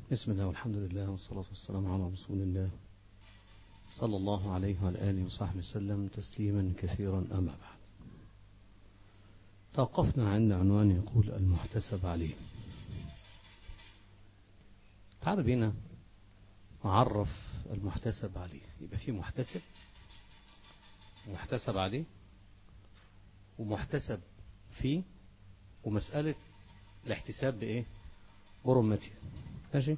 بسم الله والحمد لله والصلاة والسلام على رسول الله صلى الله عليه وعلى آله وصحبه وسلم تسليما كثيرا أما بعد توقفنا عند عنوان يقول المحتسب عليه تعال بينا نعرف المحتسب عليه يبقى في محتسب ومحتسب عليه ومحتسب فيه ومسألة الاحتساب بإيه برمته ماشي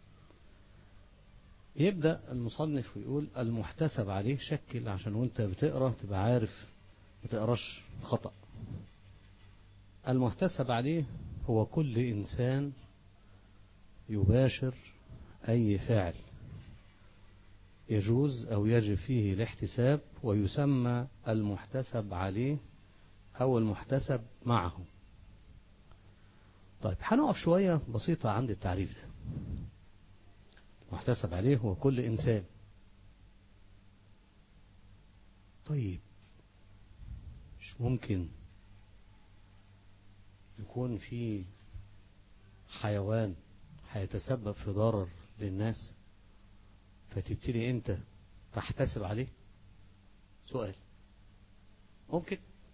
يبدأ المصنف ويقول المحتسب عليه شكل عشان وانت بتقرأ تبقى عارف ما تقراش خطأ المحتسب عليه هو كل إنسان يباشر أي فعل يجوز أو يجب فيه الاحتساب ويسمى المحتسب عليه أو المحتسب معه طيب هنقف شوية بسيطة عند التعريف ده محتسب عليه هو كل إنسان طيب مش ممكن يكون في حيوان هيتسبب في ضرر للناس فتبتدي انت تحتسب عليه سؤال ممكن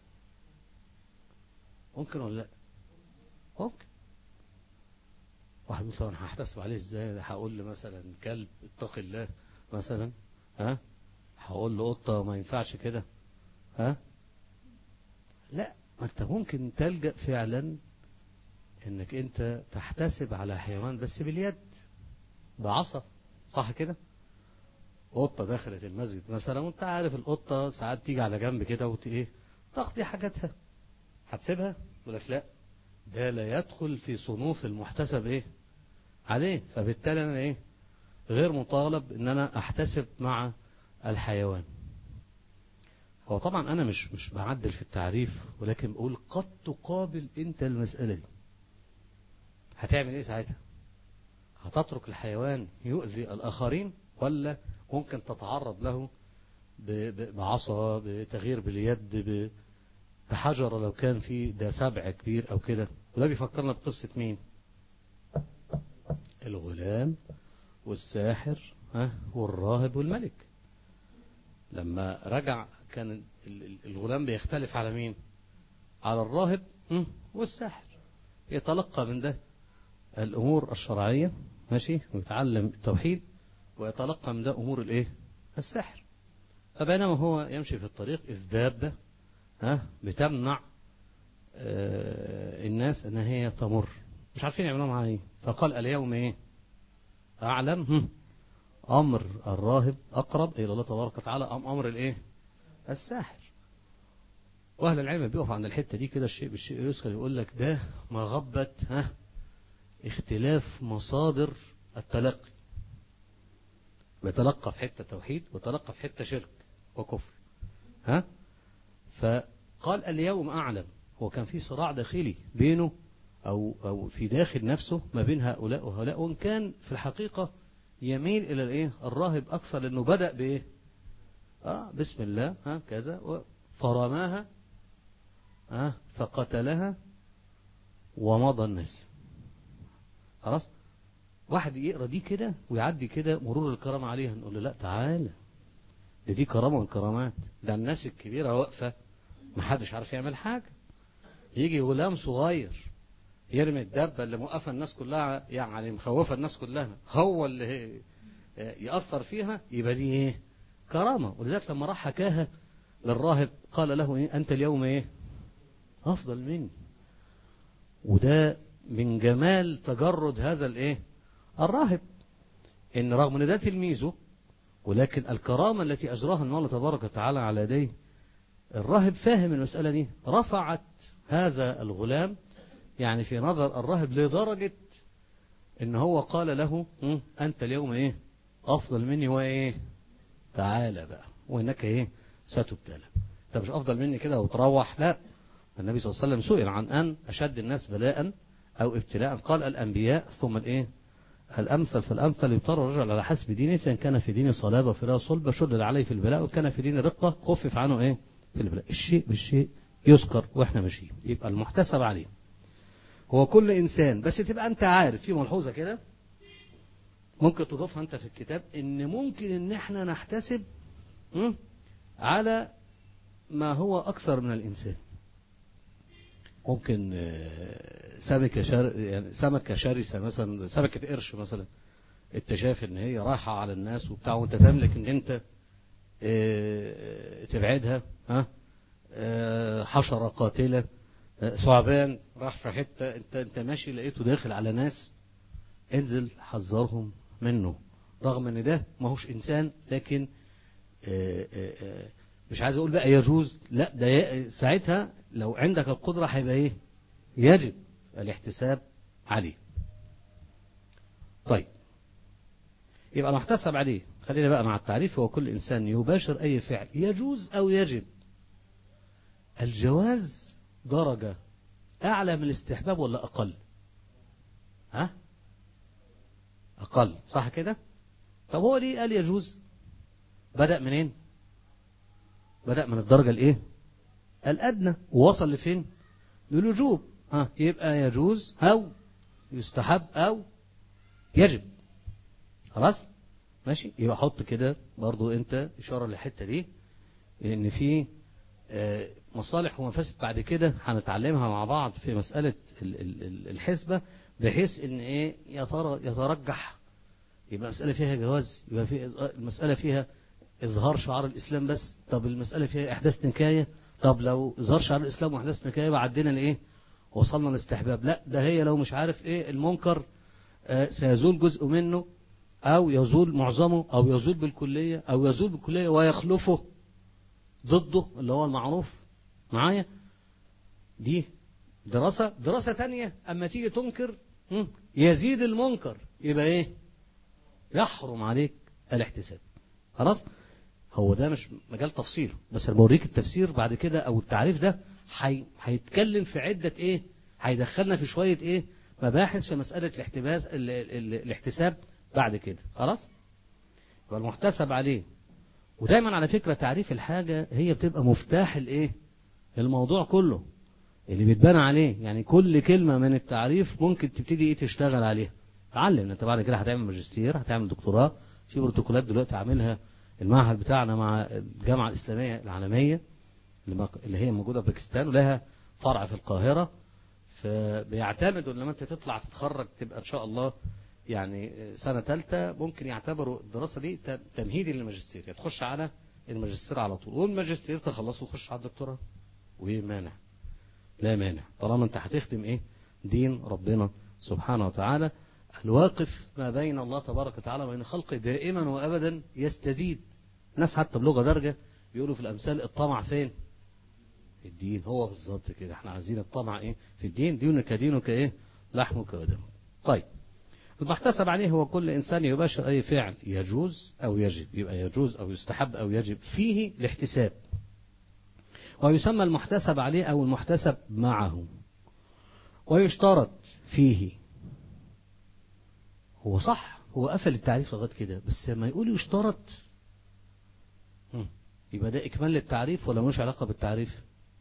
ممكن ولا لا ممكن واحد يقول طب انا هحتسب عليه ازاي هقول له مثلا كلب اتق الله مثلا ها هقول له قطه ما ينفعش كده ها لا ما انت ممكن تلجأ فعلا انك انت تحتسب على حيوان بس باليد بعصا صح كده قطه دخلت المسجد مثلا وانت عارف القطه ساعات تيجي على جنب كده وت ايه تقضي حاجاتها هتسيبها ولا لا ده لا يدخل في صنوف المحتسب ايه عليه فبالتالي انا ايه غير مطالب ان انا احتسب مع الحيوان هو طبعا انا مش مش بعدل في التعريف ولكن بقول قد تقابل انت المسألة دي هتعمل ايه ساعتها هتترك الحيوان يؤذي الاخرين ولا ممكن تتعرض له بعصا بتغيير باليد بحجر لو كان في ده سبع كبير او كده وده بيفكرنا بقصة مين الغلام والساحر ها والراهب والملك لما رجع كان الغلام بيختلف على مين على الراهب والساحر يتلقى من ده الامور الشرعية ماشي ويتعلم التوحيد ويتلقى من ده امور الايه السحر فبينما هو يمشي في الطريق اذ دابه ها بتمنع آه الناس ان هي تمر مش عارفين يعملوا معاها ايه فقال اليوم ايه اعلم امر الراهب اقرب الى الله تبارك وتعالى ام امر الايه الساحر واهل العلم بيقف عند الحته دي كده الشيء بالشيء يذكر يقول لك ده مغبه ها اختلاف مصادر التلقي بيتلقى في حته توحيد وتلقى في حته شرك وكفر ها فقال اليوم أعلم هو كان في صراع داخلي بينه أو, أو في داخل نفسه ما بين هؤلاء وهؤلاء وإن كان في الحقيقة يميل إلى الإيه الراهب أكثر لأنه بدأ بإيه آه بسم الله ها كذا فرماها آه فقتلها ومضى الناس خلاص واحد يقرا دي كده ويعدي كده مرور الكرامة عليها نقول له لا تعالى ده دي كرامة من الكرامات ده الناس الكبيرة واقفة ما حدش عارف يعمل حاجة يجي غلام صغير يرمي الدابة اللي موقفة الناس كلها يعني مخوفة الناس كلها هو اللي يأثر فيها يبقى دي ايه كرامة ولذلك لما راح حكاها للراهب قال له ايه انت اليوم ايه افضل مني وده من جمال تجرد هذا الايه الراهب ان رغم ان ده تلميذه ولكن الكرامة التي أجراها المولى تبارك وتعالى على يديه الراهب فاهم المسألة دي رفعت هذا الغلام يعني في نظر الراهب لدرجة ان هو قال له أنت اليوم إيه أفضل مني وإيه تعالى بقى وإنك إيه ستبتلى أنت مش أفضل مني كده وتروح لا النبي صلى الله عليه وسلم سئل عن أن أشد الناس بلاء أو ابتلاء قال الأنبياء ثم الإيه الأمثل فالأمثل يضطر الرجل على حسب دينه فإن كان في دين صلابة في صلبة شدد عليه في البلاء وإن كان في دين رقة خفف عنه إيه في البلاء الشيء بالشيء يذكر وإحنا ماشيين يبقى المحتسب عليه هو كل إنسان بس تبقى أنت عارف في ملحوظة كده ممكن تضيفها انت في الكتاب ان ممكن ان احنا نحتسب م? على ما هو اكثر من الانسان ممكن آه، سمكة شر... يعني سمكة شرسة مثلا سمكة قرش مثلا انت شايف ان هي رايحة على الناس وبتاع وانت تملك ان انت آه، تبعدها ها آه، حشرة قاتلة آه، ثعبان راح في حتة انت انت ماشي لقيته داخل على ناس انزل حذرهم منه رغم ان ده ماهوش انسان لكن آه، آه، آه، مش عايز اقول بقى يجوز لا ده ي- ساعتها لو عندك القدرة هيبقى ايه يجب الاحتساب عليه طيب يبقى محتسب عليه خلينا بقى مع التعريف هو كل إنسان يباشر أي فعل يجوز أو يجب الجواز درجة أعلى من الاستحباب ولا أقل ها أقل صح كده طب هو ليه قال يجوز بدأ منين بدأ من الدرجة الإيه الأدنى ووصل لفين للوجوب ها يبقى يجوز أو يستحب أو يجب خلاص ماشي يبقى حط كده برضو انت اشاره للحته دي ان في آه، مصالح ومفاسد بعد كده هنتعلمها مع بعض في مساله ال- ال- ال- الحسبه بحيث ان ايه يا ترى يترجح يبقى المساله فيها جواز يبقى في المساله فيها اظهار شعار الاسلام بس طب المساله فيها احداث نكايه طب لو اظهار شعار الاسلام واحداث نكايه يبقى عدينا لايه وصلنا لاستحباب لا ده هي لو مش عارف ايه المنكر آه، سيزول جزء منه أو يزول معظمه أو يزول بالكلية أو يزول بالكلية ويخلفه ضده اللي هو المعروف معايا دي دراسة دراسة تانية أما تيجي تنكر هم، يزيد المنكر يبقى إيه يحرم عليك الاحتساب خلاص هو ده مش مجال تفصيله بس انا بوريك التفسير بعد كده او التعريف ده هي- هيتكلم في عدة ايه هيدخلنا في شوية ايه مباحث في مسألة الاحتباس ال- ال- الاحتساب بعد كده خلاص يبقى المحتسب عليه ودايما على فكرة تعريف الحاجة هي بتبقى مفتاح الايه الموضوع كله اللي بيتبنى عليه يعني كل كلمة من التعريف ممكن تبتدي ايه تشتغل عليها تعلم انت بعد كده هتعمل ماجستير هتعمل دكتوراه في بروتوكولات دلوقتي عاملها المعهد بتاعنا مع الجامعة الإسلامية العالمية اللي مق- اللي هي موجودة في باكستان ولها فرع في القاهرة فبيعتمدوا ان لما انت تطلع تتخرج تبقى ان شاء الله يعني سنة ثالثة ممكن يعتبروا الدراسة دي ت- تمهيدي للماجستير يعني تخش على الماجستير على طول والماجستير تخلصه وتخش على الدكتوراه وايه مانع لا مانع طالما انت هتخدم ايه دين ربنا سبحانه وتعالى الواقف ما بين الله تبارك وتعالى وبين خلقه دائما وابدا يستزيد ناس حتى بلغه درجه بيقولوا في الامثال الطمع فين في الدين هو بالظبط كده احنا عايزين الطمع ايه في الدين دينك دينك ايه لحمك ودمك طيب المحتسب عليه هو كل انسان يباشر اي فعل يجوز او يجب يبقى يجوز او يستحب او يجب فيه الاحتساب ويسمى المحتسب عليه او المحتسب معه ويشترط فيه هو صح هو قفل التعريف لغايه كده بس لما يقول يشترط هم، يبقى ده اكمال للتعريف ولا ملوش علاقه بالتعريف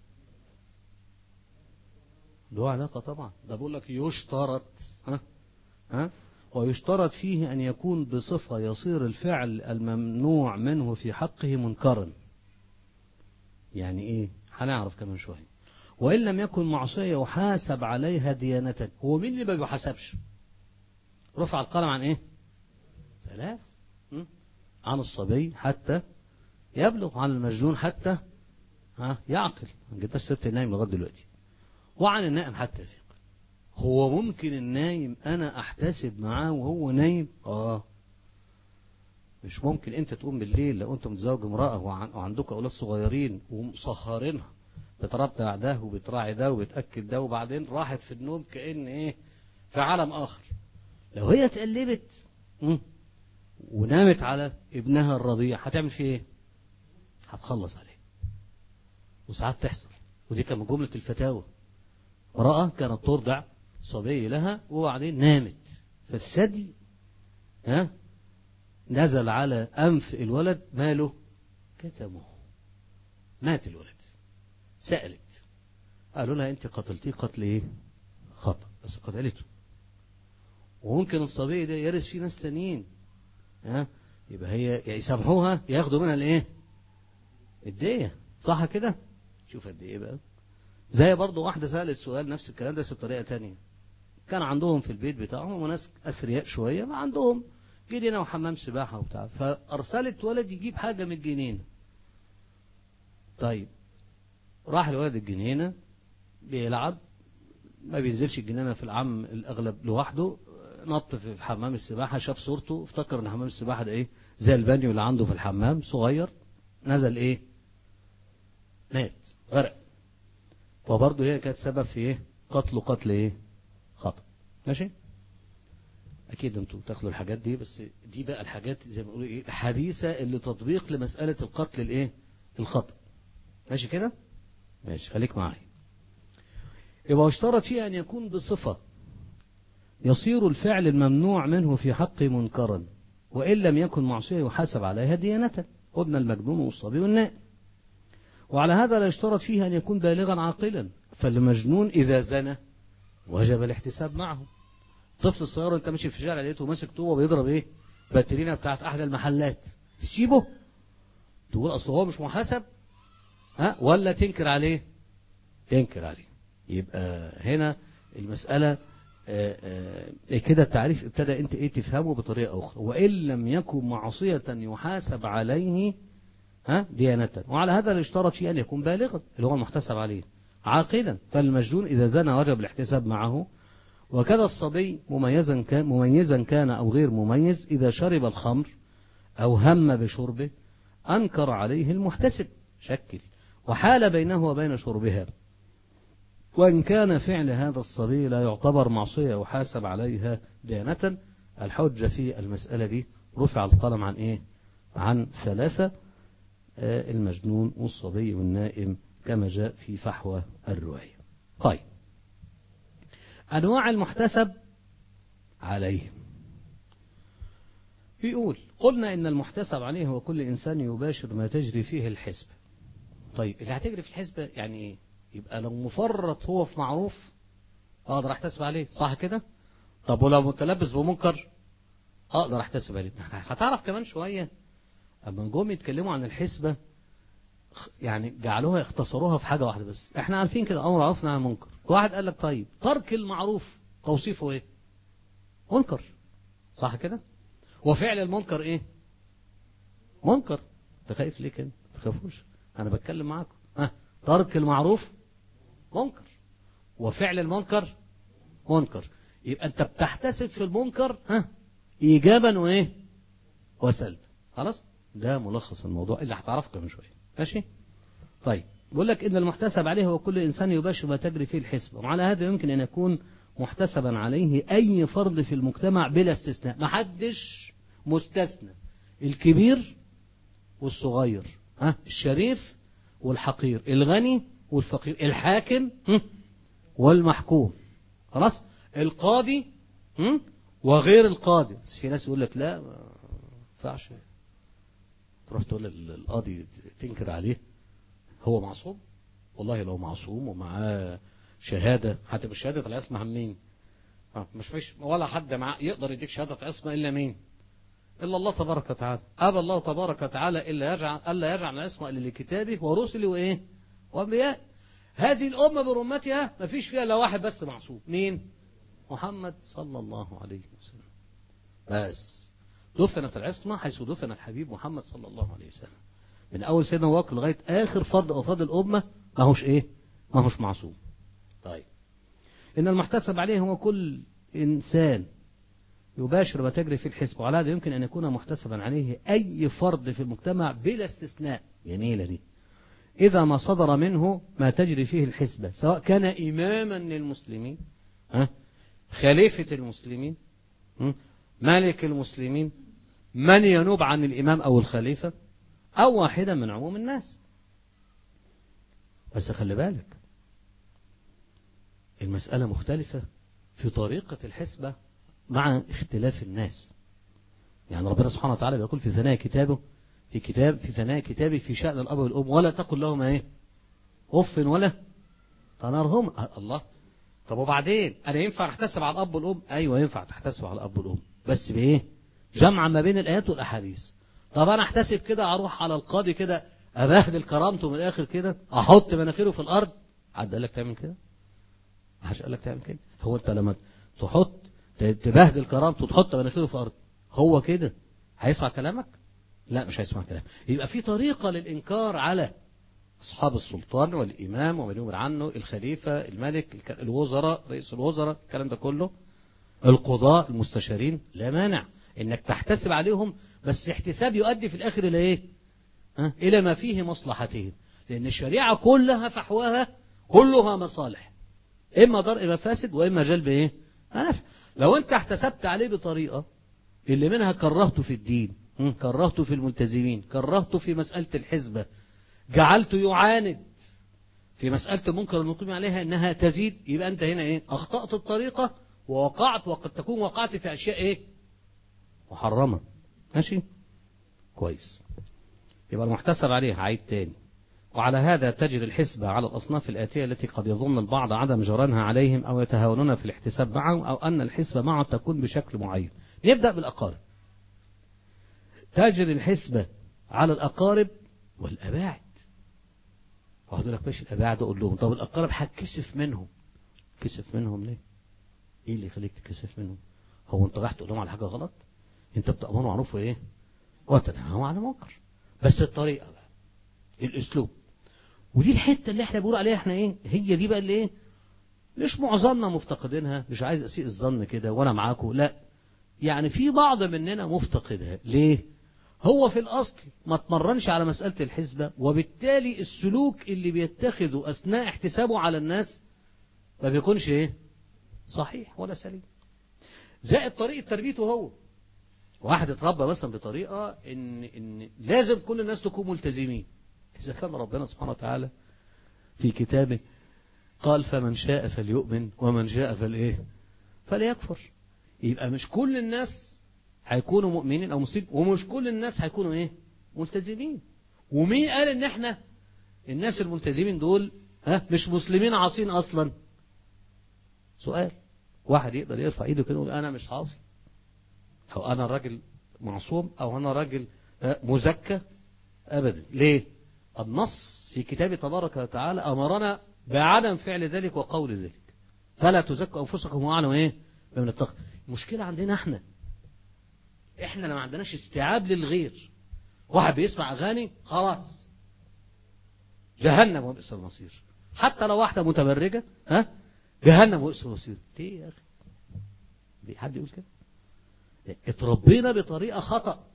له علاقه طبعا ده بقول لك يشترط ها ها ويشترط فيه ان يكون بصفه يصير الفعل الممنوع منه في حقه منكرا يعني ايه هنعرف كمان شويه وان لم يكن معصيه يحاسب عليها ديانه هو مين اللي ما بيحاسبش رفع القلم عن ايه ثلاث م? عن الصبي حتى يبلغ عن المجنون حتى ها يعقل ما جبتش سيره النايم لغايه دلوقتي وعن النائم حتى يفيق هو ممكن النايم انا احتسب معاه وهو نايم اه مش ممكن انت تقوم بالليل لو انت متزوج امراه وعن- وعندك اولاد صغيرين ومسهرينها بتربع ده وبتراعي ده وبتاكل ده وبعدين راحت في النوم كان ايه في عالم اخر لو هي اتقلبت م? ونامت على ابنها الرضيع هتعمل فيه ايه هتخلص عليه وساعات تحصل ودي كان من جملة الفتاوى امرأة كانت ترضع صبي لها وبعدين نامت فالثدي ها نزل على أنف الولد ماله كتمه مات الولد سألت قالوا لها أنت قتلتيه قتل إيه خطأ بس قتلته وممكن الصبي ده يرث فيه ناس تانيين ها يبقى هي يا يسامحوها ياخدوا منها الايه الدية صح كده شوف قد ايه بقى زي برضه واحدة سألت سؤال نفس الكلام ده بس بطريقة تانية كان عندهم في البيت بتاعهم وناس أثرياء شوية ما عندهم جنينة وحمام سباحة وبتاع فأرسلت ولد يجيب حاجة من الجنينة طيب راح الولد الجنينة بيلعب ما بينزلش الجنينة في العام الأغلب لوحده نط في حمام السباحة شاف صورته افتكر ان حمام السباحة ده ايه زي البانيو اللي عنده في الحمام صغير نزل ايه مات غرق فبرضه هي كانت سبب في ايه قتله قتل ايه خطأ ماشي اكيد انتوا تاخدوا الحاجات دي بس دي بقى الحاجات زي ما بيقولوا ايه الحديثة اللي تطبيق لمسألة القتل الايه الخطأ ماشي كده ماشي خليك معايا يبقى اشترط فيه ان يكون بصفة يصير الفعل الممنوع منه في حقه منكرا وإن لم يكن معصية يحاسب عليها ديانة وابن المجنون والصبي والنائم وعلى هذا لا يشترط فيه أن يكون بالغا عاقلا فالمجنون إذا زنى وجب الاحتساب معه طفل الصغير انت ماشي في الشارع لقيته ماسك طوبه بيضرب ايه باترينا بتاعت احد المحلات تسيبه تقول اصل هو مش محاسب ها ولا تنكر عليه تنكر عليه يبقى هنا المسألة آآ آآ كده التعريف ابتدى انت ايه تفهمه بطريقة اخرى وان لم يكن معصية يحاسب عليه ها ديانة وعلى هذا اللي اشترط فيه ان يكون بالغا اللي هو المحتسب عليه عاقلا فالمجنون اذا زنى وجب الاحتساب معه وكذا الصبي مميزا كان مميزا كان او غير مميز اذا شرب الخمر او هم بشربه انكر عليه المحتسب شكل وحال بينه وبين شربها وإن كان فعل هذا الصبي لا يعتبر معصية وحاسب عليها ديانة الحجة في المسألة دي رفع القلم عن إيه عن ثلاثة آه المجنون والصبي والنائم كما جاء في فحوى الرواية طيب أنواع المحتسب عليه يقول قلنا إن المحتسب عليه هو كل إنسان يباشر ما تجري فيه الحسبة طيب اللي هتجري في الحسبة يعني إيه يبقى لو مفرط هو في معروف اقدر احتسب عليه صح كده طب ولو متلبس بمنكر اقدر احتسب عليه هتعرف كمان شوية اما جم يتكلموا عن الحسبة يعني جعلوها اختصروها في حاجة واحدة بس احنا عارفين كده امر معروف عن منكر واحد قال لك طيب ترك المعروف توصيفه ايه منكر صح كده وفعل المنكر ايه منكر انت خايف ليه كده ما تخافوش انا بتكلم معاكم ها ترك المعروف منكر وفعل المنكر منكر يبقى انت بتحتسب في المنكر ها ايجابا وايه وسلبا خلاص ده ملخص الموضوع اللي هتعرفه كمان شويه ماشي طيب بيقول لك ان المحتسب عليه هو كل انسان يباشر ما تجري فيه الحسبه وعلى هذا يمكن ان يكون محتسبا عليه اي فرد في المجتمع بلا استثناء ما حدش مستثنى الكبير والصغير ها الشريف والحقير الغني والفقير الحاكم والمحكوم خلاص القاضي وغير القاضي بس في ناس يقول لك لا ما ينفعش تروح تقول القاضي تنكر عليه هو معصوم والله لو معصوم ومعاه شهادة هتبقى شهادة العصمة عن مين مش فيش ولا حد معاه يقدر يديك شهادة عصمة إلا مين إلا الله تبارك وتعالى أبى الله تبارك وتعالى إلا يجعل ألا يجعل العصمة إلا لكتابه ورسله وإيه وأنبياء هذه الأمة برمتها ما فيش فيها إلا واحد بس معصوم مين محمد صلى الله عليه وسلم بس دفنت العصمة حيث دفن الحبيب محمد صلى الله عليه وسلم من أول سيدنا أبو بكر لغاية آخر فرد أفراد الأمة ما هوش إيه ما هوش معصوم طيب إن المحتسب عليه هو كل إنسان يباشر ما تجري في الحسب وعلى هذا يمكن أن يكون محتسبا عليه أي فرد في المجتمع بلا استثناء جميلة دي إذا ما صدر منه ما تجري فيه الحسبة سواء كان إماما للمسلمين ها خليفة المسلمين ملك المسلمين من ينوب عن الإمام أو الخليفة أو واحدا من عموم الناس بس خلي بالك المسألة مختلفة في طريقة الحسبة مع اختلاف الناس يعني ربنا سبحانه وتعالى بيقول في ثنايا كتابه في كتاب في ثنايا كتابه في شأن الأب والأم ولا تقل لهما إيه أف ولا تنارهم الله طب وبعدين انا ينفع احتسب على الاب والام ايوه ينفع تحتسب على الاب والام بس بايه جمع ما بين الايات والاحاديث طب انا احتسب كده اروح على القاضي كده ابهدل كرامته من الاخر كده احط مناخيره في الارض حد قال لك تعمل كده ما حدش قال لك تعمل كده هو انت لما تحط تبهدل كرامته وتحط مناخيره في الارض هو كده هيسمع كلامك لا مش هيسمع كلامك يبقى في طريقه للانكار على أصحاب السلطان والإمام ومن يؤمر عنه الخليفة الملك الوزراء رئيس الوزراء الكلام ده كله القضاء المستشارين لا مانع انك تحتسب عليهم بس احتساب يؤدي في الاخر الى ايه ها؟ الى ما فيه مصلحتهم لان الشريعة كلها فحواها كلها مصالح اما درء مفاسد واما جلب ايه نفع لو انت احتسبت عليه بطريقة اللي منها كرهته في الدين كرهته في الملتزمين كرهته في مسألة الحزبة جعلته يعاند في مسألة المنكر المقيم عليها انها تزيد يبقى انت هنا ايه اخطأت الطريقة ووقعت وقد تكون وقعت في اشياء ايه محرمة ماشي كويس يبقى المحتسب عليه عيد تاني وعلى هذا تجد الحسبة على الأصناف الآتية التي قد يظن البعض عدم جرانها عليهم أو يتهاونون في الاحتساب معهم أو أن الحسبة معه تكون بشكل معين نبدأ بالأقارب تجد الحسبة على الأقارب والأباعد واحد لك ماشي الأباعد أقول لهم طب الأقارب هتكسف منهم كسف منهم ليه إيه اللي يخليك تكسف منهم هو أنت راح تقول لهم على حاجة غلط أنت بتأمروا معروف وإيه وتنهوا عن منكر بس الطريقة بقى الأسلوب ودي الحتة اللي احنا بنقول عليها احنا ايه هي دي بقى اللي ايه مش معظمنا مفتقدينها مش عايز اسيء الظن كده وانا معاكم لا يعني في بعض مننا مفتقدها ليه هو في الأصل ما تمرنش على مسألة الحسبة وبالتالي السلوك اللي بيتخذه أثناء احتسابه على الناس ما بيكونش ايه صحيح ولا سليم زائد طريقة تربيته هو واحد اتربى مثلا بطريقة ان, إن لازم كل الناس تكون ملتزمين إذا كان ربنا سبحانه وتعالى في كتابه قال فمن شاء فليؤمن ومن شاء فالايه فليكفر يبقى مش كل الناس هيكونوا مؤمنين او مسلمين ومش كل الناس هيكونوا ايه ملتزمين ومين قال ان احنا الناس الملتزمين دول ها مش مسلمين عاصين اصلا سؤال واحد يقدر يرفع ايده كده ويقول انا مش عاصي او انا راجل معصوم او انا راجل مزكى ابدا ليه النص في كتاب تبارك وتعالى امرنا بعدم فعل ذلك وقول ذلك فلا تزكوا انفسكم واعلم ايه بمن التقى المشكله عندنا احنا احنا ما عندناش استيعاب للغير واحد بيسمع اغاني خلاص جهنم وبئس المصير حتى لو واحده متبرجه ها جهنم وبئس المصير ليه يا اخي ليه حد يقول كده اتربينا بطريقه خطا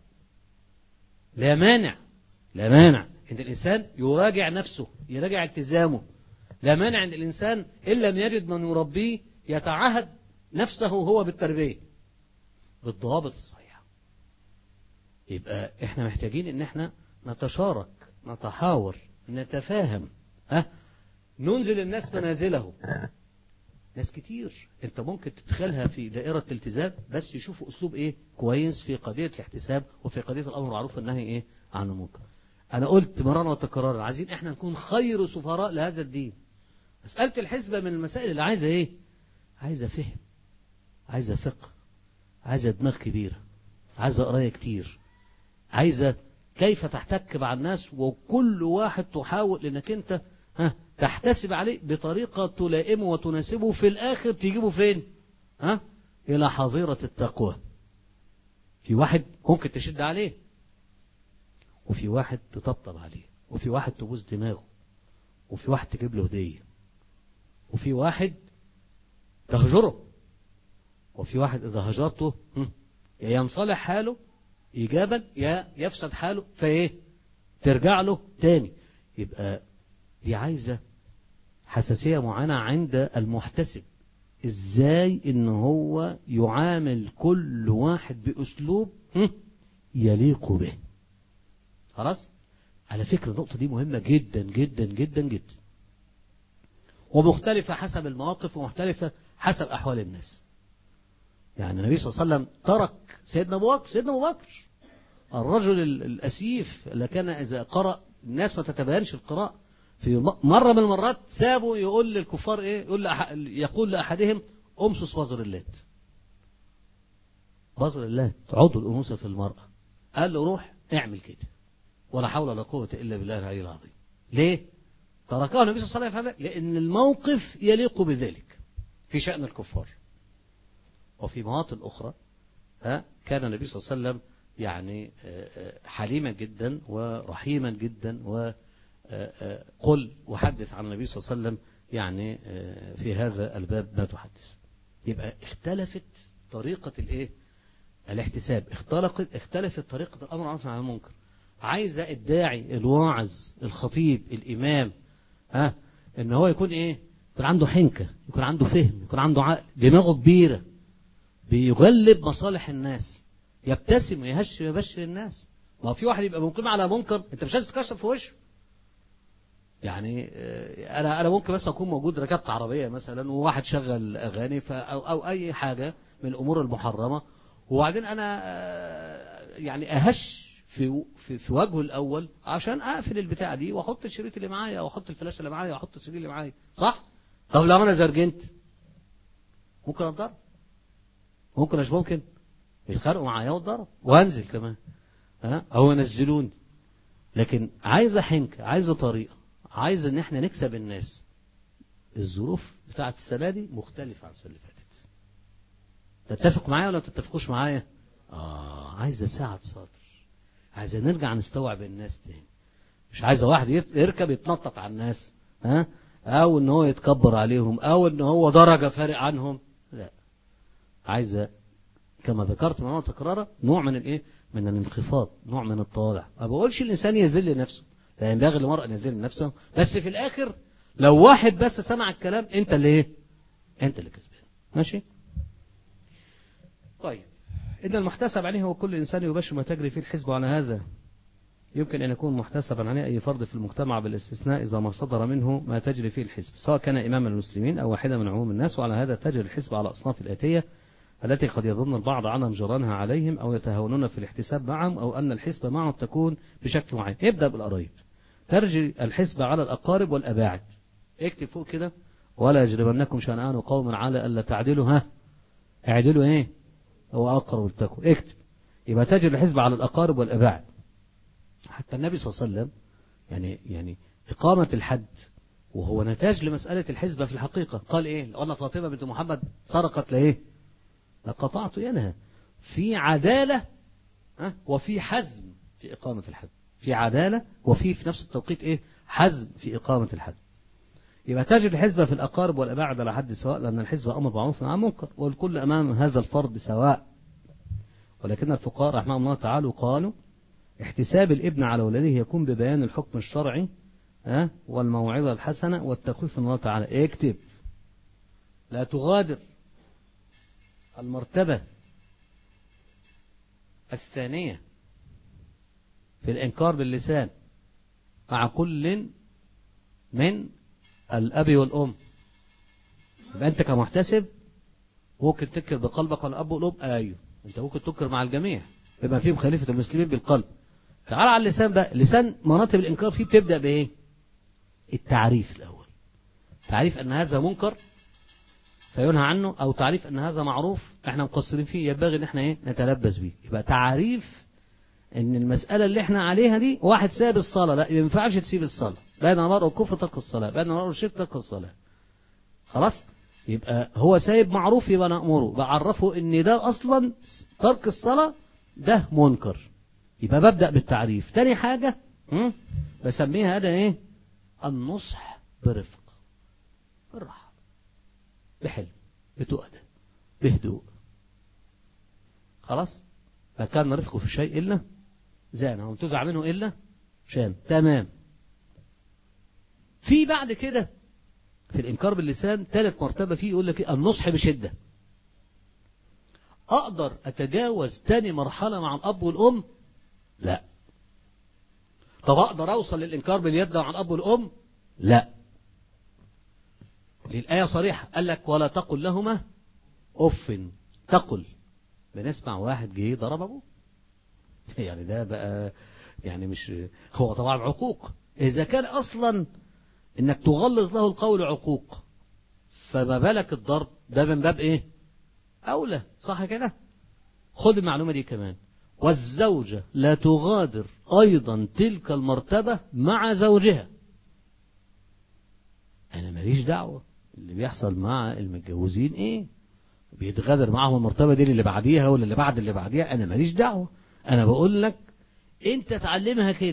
لا مانع لا مانع ان الانسان يراجع نفسه يراجع التزامه لا مانع ان الانسان ان لم يجد من يربيه يتعهد نفسه هو بالتربيه بالضوابط الصحيحه يبقى احنا محتاجين ان احنا نتشارك نتحاور نتفاهم ها ننزل الناس منازله ناس كتير انت ممكن تدخلها في دائرة الالتزام بس يشوفوا اسلوب ايه كويس في قضية الاحتساب وفي قضية الامر المعروف والنهي ايه عن المنكر انا قلت مرارا وتكرارا عايزين احنا نكون خير سفراء لهذا الدين مسألة الحسبة من المسائل اللي عايزة ايه عايزة فهم عايزة فقه عايزة دماغ كبيرة عايزة قراية كتير عايزة كيف تحتك مع الناس وكل واحد تحاول انك انت ها تحتسب عليه بطريقة تلائمه وتناسبه في الآخر تجيبه فين ها إلى حظيرة التقوى في واحد ممكن تشد عليه وفي واحد تطبطب عليه وفي واحد تبوس دماغه وفي واحد تجيب له هدية وفي واحد تهجره وفي واحد إذا هجرته يا ينصلح حاله إيجابا يا يفسد حاله فإيه ترجع له تاني يبقى دي عايزة حساسية معينة عند المحتسب ازاي ان هو يعامل كل واحد باسلوب يليق به خلاص على فكرة النقطة دي مهمة جدا جدا جدا جدا ومختلفة حسب المواقف ومختلفة حسب أحوال الناس يعني النبي صلى الله عليه وسلم ترك سيدنا أبو بكر سيدنا أبو بكر الرجل الأسيف اللي كان إذا قرأ الناس ما تتبينش القراءة في مرة من المرات سابوا يقول للكفار ايه يقول لأح... يقول لأحدهم أمسس بظر اللات بظر اللات عضو الأنوثة في المرأة قال له روح اعمل كده ولا حول ولا قوة إلا بالله العلي العظيم ليه تركه النبي صلى الله عليه وسلم لأن الموقف يليق بذلك في شأن الكفار وفي مواطن أخرى ها كان النبي صلى الله عليه وسلم يعني حليما جدا ورحيما جدا وقل وحدث عن النبي صلى الله عليه وسلم يعني في هذا الباب ما تحدث يبقى اختلفت طريقة الايه الاحتساب اختلفت اختلفت طريقة الأمر عن عن المنكر عايزة الداعي الواعظ الخطيب الإمام ها ان هو يكون ايه يكون عنده حنكة يكون عنده فهم يكون عنده عقل دماغه كبيرة بيغلب مصالح الناس يبتسم ويهش ويبشر الناس ما في واحد يبقى مقيم على منكر انت مش لازم تكشف في وشه يعني انا انا ممكن بس اكون موجود ركبت عربيه مثلا وواحد شغل اغاني او او اي حاجه من الامور المحرمه وبعدين انا يعني اهش في في في وجهه الاول عشان اقفل البتاع دي واحط الشريط اللي معايا واحط الفلاشه اللي معايا واحط السي اللي معايا صح طب لو انا زرجنت ممكن اتضرب ممكن مش ممكن يتخانقوا معايا واتضرب وانزل كمان ها او ينزلوني لكن عايزه حنكه عايزه طريقه عايز ان احنا نكسب الناس الظروف بتاعت السنه دي مختلفه عن السنه اللي فاتت تتفق معايا ولا تتفقوش معايا اه عايزه ساعه صدر عايزه نرجع نستوعب الناس تاني مش عايزه واحد يركب يتنطط على الناس ها او ان هو يتكبر عليهم او ان هو درجه فارق عنهم لا عايزه كما ذكرت مرة تكرارا نوع من الايه من الانخفاض نوع من التواضع ما بقولش الانسان يذل نفسه لا ينبغي للمرء ان يذل نفسه بس في الاخر لو واحد بس سمع الكلام انت اللي ايه انت اللي كسبان ماشي طيب إن المحتسب عليه هو كل إنسان يبشر ما تجري فيه الحزب على هذا يمكن أن يكون محتسبا عليه أي فرد في المجتمع بالاستثناء إذا ما صدر منه ما تجري فيه الحزب سواء كان إمام المسلمين أو واحدا من عموم الناس وعلى هذا تجري الحزب على أصناف الآتية التي قد يظن البعض عدم جرانها عليهم أو يتهاونون في الاحتساب معهم أو أن الحسبة معهم تكون بشكل معين يبدأ بالقرايب ترجي الحسبة على الأقارب والأباعد اكتب فوق كده ولا يجرمنكم شنآن قوم على ألا تعدلوا ها اعدلوا ايه هو أقرب التقوى اكتب يبقى تجري الحزب على الأقارب والأباعد حتى النبي صلى الله عليه وسلم يعني يعني إقامة الحد وهو نتاج لمسألة الحزبة في الحقيقة قال إيه قال فاطمة بنت محمد سرقت لإيه لقطعت يدها في عدالة ها وفي حزم في إقامة الحد في عدالة وفي في نفس التوقيت إيه حزم في إقامة الحد يبقى تجد الحزبة في الأقارب والأباعد على حد سواء لأن الحزبة أمر معروف عن منكر والكل أمام هذا الفرد سواء ولكن الفقهاء رحمه الله تعالى قالوا احتساب الابن على ولده يكون ببيان الحكم الشرعي ها والموعظة الحسنة والتخويف من الله تعالى اكتب لا تغادر المرتبة الثانية في الإنكار باللسان مع كل من الأب والأم يبقى أنت كمحتسب ممكن تنكر بقلبك على الأب والأم أيوه أنت ممكن تنكر مع الجميع بما فيهم خليفة المسلمين بالقلب تعال على اللسان بقى اللسان مراتب الإنكار فيه بتبدأ بإيه التعريف الأول تعريف أن هذا منكر فينهى عنه أو تعريف أن هذا معروف احنا مقصرين فيه ينبغي ان احنا ايه نتلبس بيه يبقى تعريف ان المسألة اللي احنا عليها دي واحد ساب الصلاة لا ما ينفعش تسيب الصلاة بين المرء والكفر ترك الصلاة بين المرء والشرك ترك الصلاة خلاص يبقى هو سايب معروف يبقى نأمره بعرفه ان ده اصلا ترك الصلاة ده منكر يبقى ببدأ بالتعريف تاني حاجة بسميها هذا ايه النصح برفق بالراحة بحلم بتؤدى بهدوء خلاص فكان رفقه في شيء إلا زان وم تزع منه إلا شان تمام في بعد كده في الإنكار باللسان ثالث مرتبة فيه يقول لك النصح بشدة أقدر أتجاوز تاني مرحلة مع الأب والأم لا طب أقدر أوصل للإنكار باليد مع الأب والأم لا للآية صريحة قال لك ولا تقل لهما أف تقل بنسمع واحد جه ضرب أبوه يعني ده بقى يعني مش هو طبعا عقوق إذا كان أصلا انك تغلظ له القول عقوق فما بالك الضرب ده من باب ايه اولى صح كده خد المعلومة دي كمان والزوجة لا تغادر ايضا تلك المرتبة مع زوجها انا ماليش دعوة اللي بيحصل مع المتجوزين ايه بيتغادر معهم المرتبة دي اللي بعديها ولا اللي بعد اللي بعديها انا ماليش دعوة انا بقول لك انت تعلمها كده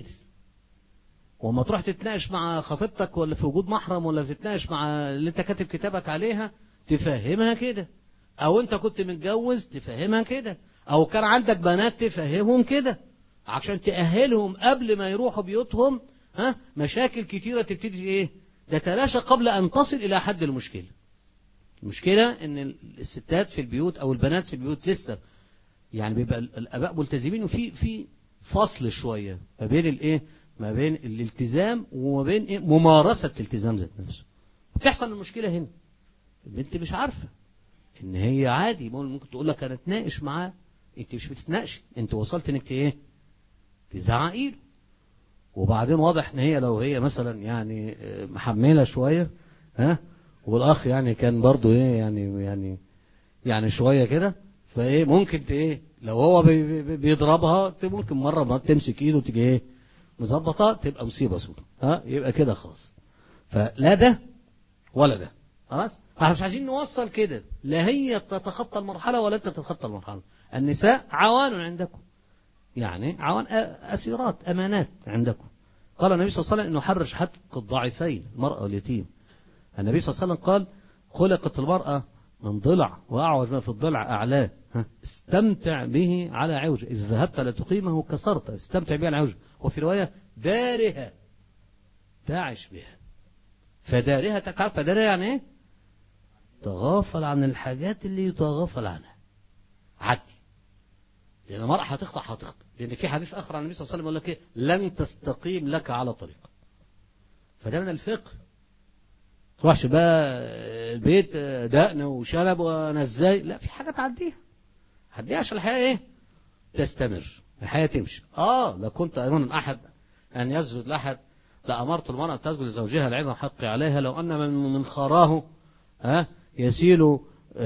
وما تروح تتناقش مع خطيبتك ولا في وجود محرم ولا تتناقش مع اللي انت كاتب كتابك عليها تفهمها كده او انت كنت متجوز تفهمها كده او كان عندك بنات تفهمهم كده عشان تأهلهم قبل ما يروحوا بيوتهم ها مشاكل كتيرة تبتدي ايه تتلاشى قبل ان تصل الى حد المشكلة المشكلة ان الستات في البيوت او البنات في البيوت لسه يعني بيبقى الاباء ملتزمين وفي في فصل شوية ما بين الايه ما بين الالتزام وما بين إيه؟ ممارسة الالتزام ذات نفسه بتحصل المشكلة هنا البنت مش عارفة ان هي عادي ممكن تقول لك انا اتناقش معاه انت مش بتتناقش انت وصلت انك ايه تزعقي له وبعدين واضح ان هي لو هي مثلا يعني محمله شويه ها والاخ يعني كان برضو ايه يعني يعني يعني شويه كده فايه ممكن ايه لو هو بي بي بيضربها ممكن مره ما تمسك ايده تيجي ايه مظبطه تبقى مصيبه سودة ها يبقى كده خلاص فلا ده ولا ده خلاص احنا مش عايزين نوصل كده لا هي تتخطى المرحله ولا انت تتخطى المرحله النساء عوان عندكم يعني عوان اسيرات امانات عندكم قال النبي صلى الله عليه وسلم انه حرش حق الضعيفين المراه واليتيم النبي صلى الله عليه وسلم قال خلقت المراه من ضلع واعوج ما في الضلع اعلاه استمتع به على عوج اذا ذهبت لتقيمه كسرت استمتع به على عوج وفي روايه دارها تعش بها فدارها تعرف فدارها يعني ايه تغافل عن الحاجات اللي يتغافل عنها عدي لأن المرأة هتخطأ هتخطأ لأن في حديث آخر عن النبي صلى الله عليه وسلم يقول لك إيه لن تستقيم لك على طريق فده من الفقه تروحش بقى البيت دقن وشنب وانا ازاي لا في حاجة تعديها عديها عشان الحياة ايه تستمر الحياة تمشي اه لو كنت أيضا أحد أن يسجد لأحد لأمرت المرأة أن تسجد لزوجها العظم حق عليها لو أن من من خراه ها يسيل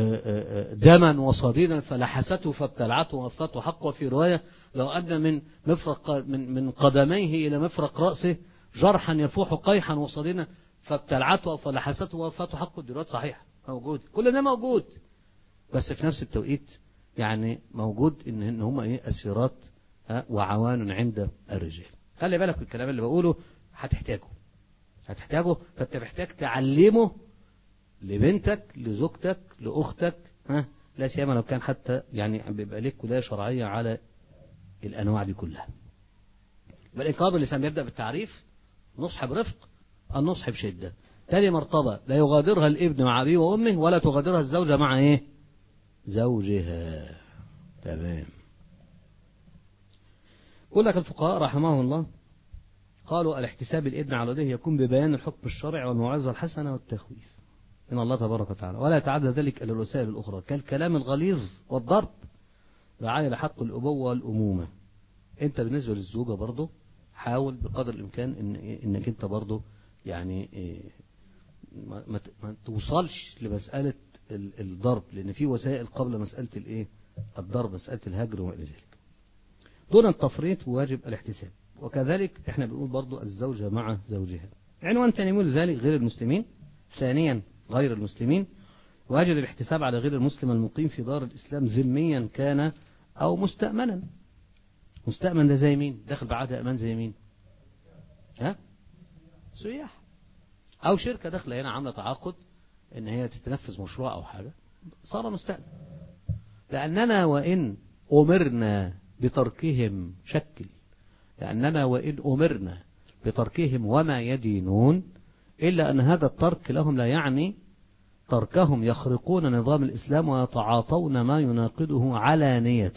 دما وصديدا فلحسته فابتلعته ووفته حق وفي رواية لو أن من مفرق من من قدميه إلى مفرق رأسه جرحا يفوح قيحا وصديدا فابتلعته فلحسته ووفته حق الدرات صحيح موجود كل ده موجود بس في نفس التوقيت يعني موجود ان ان هم ايه اسيرات وعوان عند الرجال خلي بالك من الكلام اللي بقوله هتحتاجه هتحتاجه فانت محتاج تعلمه لبنتك لزوجتك لاختك ها لا سيما لو كان حتى يعني بيبقى لك ولايه شرعيه على الانواع دي كلها والإقامة اللسان بيبدأ بالتعريف نصح برفق النصح بشدة تاني مرتبة لا يغادرها الابن مع أبيه وأمه ولا تغادرها الزوجة مع إيه زوجها تمام يقول لك الفقهاء رحمهم الله قالوا الاحتساب الابن على والديه يكون ببيان الحكم الشرعي والموعظة الحسنة والتخويف من الله تبارك وتعالى ولا يتعدى ذلك إلى الوسائل الأخرى كالكلام الغليظ والضرب رعاية لحق الأبوة والأمومة أنت بالنسبة للزوجة برضه حاول بقدر الإمكان إن إنك أنت برضه يعني ما, ما, ما توصلش لمسألة الضرب لأن في وسائل قبل مسألة الإيه الضرب مسألة الهجر وما إلى ذلك دون التفريط واجب الاحتساب وكذلك احنا بنقول برضو الزوجة مع زوجها عنوان ثاني يقول ذلك غير المسلمين ثانيا غير المسلمين واجب الاحتساب على غير المسلم المقيم في دار الإسلام ذميا كان أو مستأمنا مستأمن ده زي مين داخل بعقد أمان زي مين ها سياح أو شركة داخلة هنا عاملة تعاقد إن هي تتنفذ مشروع أو حاجة صار مستأمن لأننا وإن أمرنا بتركهم شكل لأننا وإن أمرنا بتركهم وما يدينون إلا أن هذا الترك لهم لا يعني تركهم يخرقون نظام الإسلام ويتعاطون ما يناقضه علانية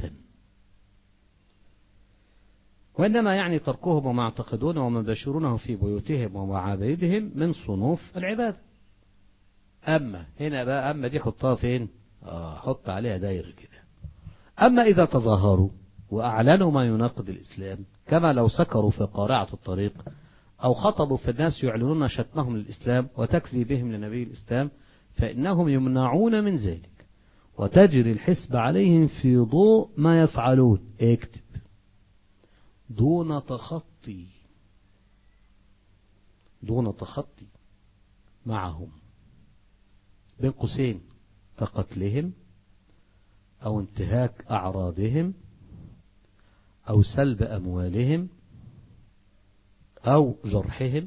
وإنما يعني تركهم وما يعتقدون وما يبشرونه في بيوتهم ومعابدهم من صنوف العبادة أما هنا بقى أما دي حطها فين آه حط عليها داير كده أما إذا تظاهروا وأعلنوا ما يناقض الإسلام كما لو سكروا في قارعة الطريق أو خطبوا في الناس يعلنون شتمهم للإسلام وتكذيبهم لنبي الإسلام فإنهم يمنعون من ذلك وتجري الحسب عليهم في ضوء ما يفعلون اكتب دون تخطي دون تخطي معهم بين قوسين كقتلهم أو انتهاك أعراضهم أو سلب أموالهم أو جرحهم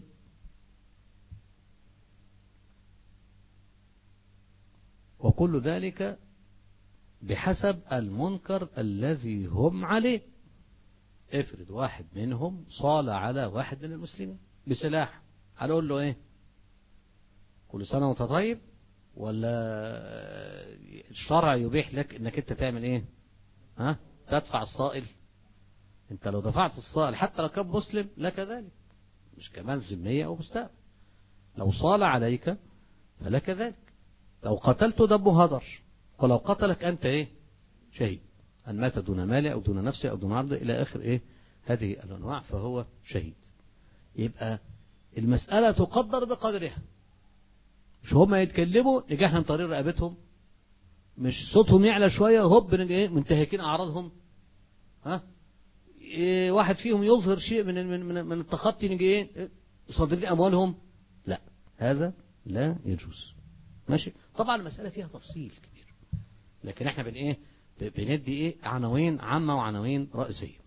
وكل ذلك بحسب المنكر الذي هم عليه افرض واحد منهم صال على واحد من المسلمين بسلاح هنقول له ايه كل سنة وانت طيب ولا الشرع يبيح لك انك انت تعمل ايه ها تدفع الصائل انت لو دفعت الصائل حتى لو كان مسلم لك ذلك مش كمان ذمية او مستقبل لو صال عليك فلك ذلك لو قتلته دمه هدر ولو قتلك أنت إيه شهيد أن مات دون مال أو دون نفسه أو دون عرض إلى آخر إيه هذه الأنواع فهو شهيد يبقى المسألة تقدر بقدرها مش هما يتكلموا نجي احنا نطريق رقبتهم مش صوتهم يعلى شوية هوب نجي ايه منتهكين أعراضهم ها إيه واحد فيهم يظهر شيء من من من, من التخطي نجي ايه صادرين أموالهم لا هذا لا يجوز ماشي طبعا المسألة فيها تفصيل كبير لكن احنا بن ايه بندي ايه عناوين عامة وعناوين رئيسية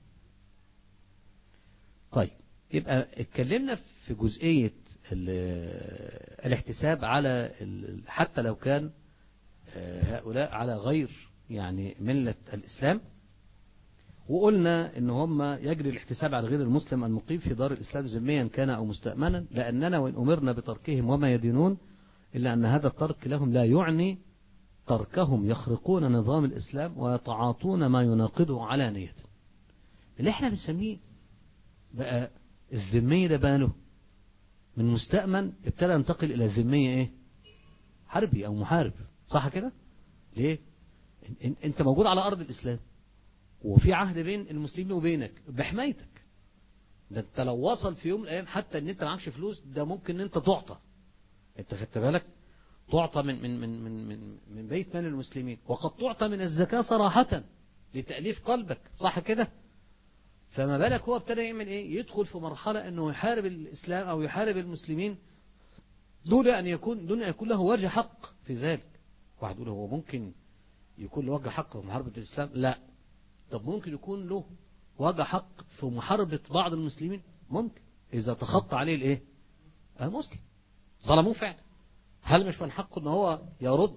طيب يبقى اتكلمنا في جزئية الاحتساب على حتى لو كان هؤلاء على غير يعني ملة الإسلام وقلنا ان هم يجري الاحتساب على غير المسلم المقيم في دار الإسلام ذميا كان أو مستأمنا لأننا وإن أمرنا بتركهم وما يدينون إلا أن هذا الترك لهم لا يعني تركهم يخرقون نظام الإسلام ويتعاطون ما يناقضه علانية اللي احنا بنسميه بقى الذمية ده بقى له من مستأمن ابتدى ينتقل إلى ذمية ايه حربي أو محارب صح كده ليه انت موجود على أرض الإسلام وفي عهد بين المسلمين وبينك بحمايتك ده انت لو وصل في يوم من الأيام حتى ان انت معكش فلوس ده ممكن ان انت تعطى انت خدت بالك تعطى من من من من من, من بيت مال المسلمين وقد تعطى من الزكاة صراحة لتأليف قلبك صح كده فما بالك هو ابتدى يعمل ايه يدخل في مرحلة انه يحارب الاسلام او يحارب المسلمين دون ان يكون دون ان يكون له وجه حق في ذلك واحد يقول هو ممكن يكون له وجه حق في محاربة الاسلام لا طب ممكن يكون له وجه حق في محاربة بعض المسلمين ممكن اذا تخطى عليه الايه المسلم ظلموه فعلا هل مش من حقه ان هو يرد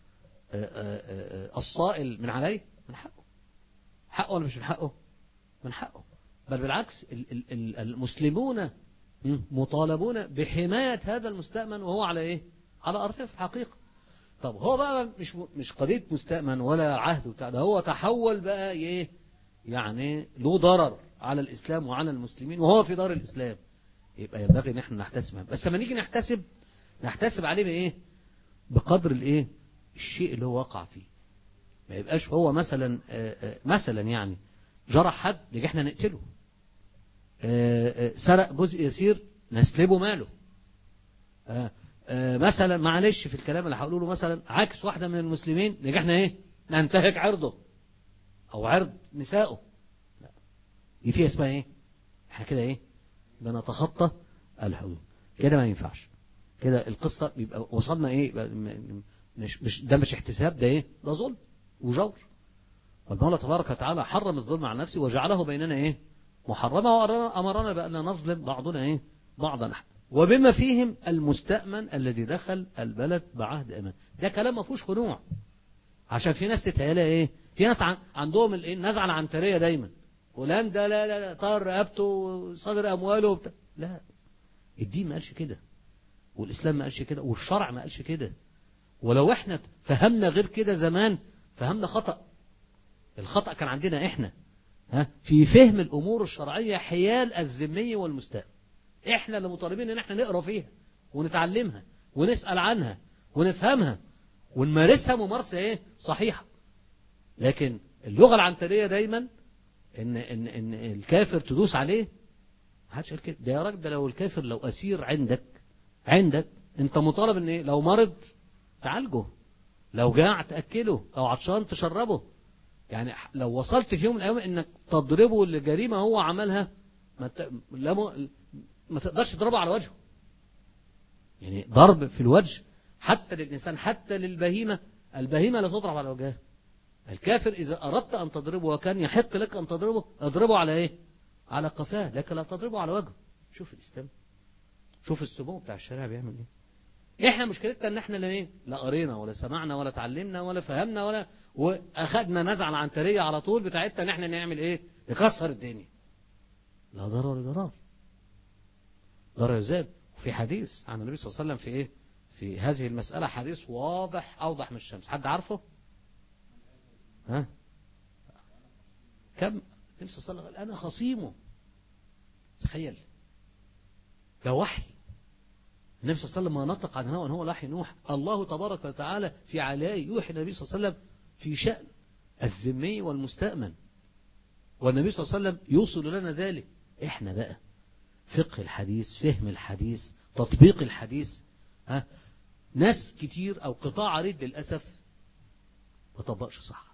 الصائل من عليه من حقه حقه ولا مش من حقه من حقه بل بالعكس المسلمون مطالبون بحماية هذا المستأمن وهو على ايه على أرضه في الحقيقة طب هو بقى مش مش قضية مستأمن ولا عهد وبتاع ده هو تحول بقى ايه يعني له ضرر على الإسلام وعلى المسلمين وهو في دار الإسلام يبقى ينبغي ان احنا نحتسب بس لما نيجي نحتسب نحتسب عليه بايه بقدر الايه الشيء اللي هو وقع فيه ما يبقاش هو مثلا مثلا يعني جرح حد نيجي احنا نقتله سرق جزء يسير نسلبه ماله مثلا معلش في الكلام اللي هقوله له مثلا عكس واحدة من المسلمين نيجي احنا ايه ننتهك عرضه او عرض نسائه لا دي فيها اسمها ايه احنا كده ايه بنتخطى الحدود كده ما ينفعش كده القصة يبقى وصلنا ايه مش مش ده مش احتساب ده ايه ده ظلم وجور والمولى تبارك وتعالى حرم الظلم على نفسه وجعله بيننا ايه محرمة وأمرنا بأن نظلم بعضنا ايه بعضا وبما فيهم المستأمن الذي دخل البلد بعهد أمان ده كلام ما فيهوش خنوع عشان في ناس تتهيألها ايه في ناس عن عندهم النزعة العنترية دايما فلان ده لا لا لا طار رقبته وصدر أمواله وبتاع لا الدين ما قالش كده والإسلام ما قالش كده والشرع ما قالش كده ولو احنا فهمنا غير كده زمان فهمنا خطأ الخطأ كان عندنا احنا ها في فهم الأمور الشرعية حيال الذمي والمستأمن احنا اللي مطالبين ان احنا نقرا فيها ونتعلمها ونسأل عنها ونفهمها ونمارسها ممارسة ايه صحيحة لكن اللغة العنترية دايما ان, إن, إن الكافر تدوس عليه محدش قال كده ده يا راجل ده لو الكافر لو اسير عندك عندك انت مطالب ان ايه لو مرض تعالجه لو جاع تاكله لو عطشان تشربه يعني لو وصلت في يوم من الايام انك تضربه لجريمه هو عملها ما ت... لا م... ما تقدرش تضربه على وجهه يعني ضرب في الوجه حتى للإنسان حتى للبهيمة البهيمة لا تضرب على وجهها الكافر إذا أردت أن تضربه وكان يحق لك أن تضربه اضربه على إيه على قفاه لكن لا تضربه على وجهه شوف الإسلام شوف السمو بتاع الشارع بيعمل إيه إحنا مشكلتنا إن إحنا لا إيه لا قرينا ولا سمعنا ولا تعلمنا ولا فهمنا ولا وأخذنا نزعة العنترية على طول بتاعتنا إن إحنا نعمل إيه نكسر الدنيا لا ضرر ولا ضرار ضرر يزال وفي حديث عن النبي صلى الله عليه وسلم في إيه في هذه المسألة حديث واضح أوضح من الشمس حد عارفه ها كم النبي صلى الله عليه وسلم قال أنا خصيمه تخيل ده وحي النبي صلى الله عليه وسلم ما نطق عن هو أن هو وحي نوح الله تبارك وتعالى في علاء يوحي النبي صلى الله عليه وسلم في شأن الذمي والمستأمن والنبي صلى الله عليه وسلم يوصل لنا ذلك احنا بقى فقه الحديث فهم الحديث تطبيق الحديث ها ناس كتير او قطاع عريض للأسف ما طبقش صح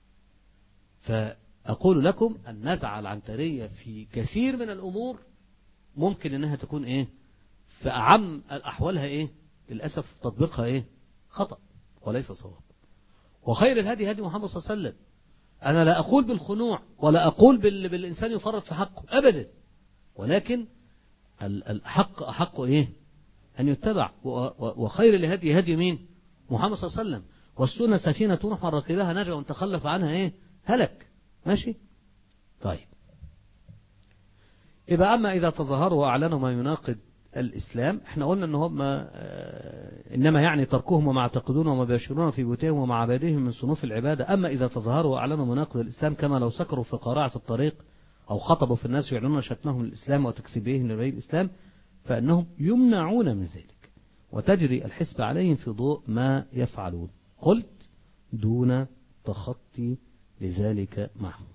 فأقول لكم النزعة العنترية في كثير من الأمور ممكن انها تكون ايه في أعم الأحوالها ايه للأسف تطبيقها ايه خطأ وليس صواب وخير الهدي هدي محمد صلى الله عليه وسلم أنا لا أقول بالخنوع ولا أقول بال... بالإنسان يفرط في حقه أبدا ولكن الحق أحق إيه أن يتبع وخير الهدي هدي مين محمد صلى الله عليه وسلم والسنة سفينة نوح من ركبها نجا وان تخلف عنها إيه هلك ماشي طيب يبقى أما إذا تظاهروا وأعلنوا ما يناقض الإسلام احنا قلنا ان هم إنما يعني تركهم وما يعتقدون وما بيشرون في بيوتهم ومع عبادهم من صنوف العبادة أما إذا تظاهروا وأعلنوا مناقض الإسلام كما لو سكروا في قراعة الطريق أو خطبوا في الناس يعلنون شتمهم للإسلام وتكذيبهم لبي الإسلام فإنهم يمنعون من ذلك وتجري الحسبة عليهم في ضوء ما يفعلون قلت دون تخطي لذلك معهم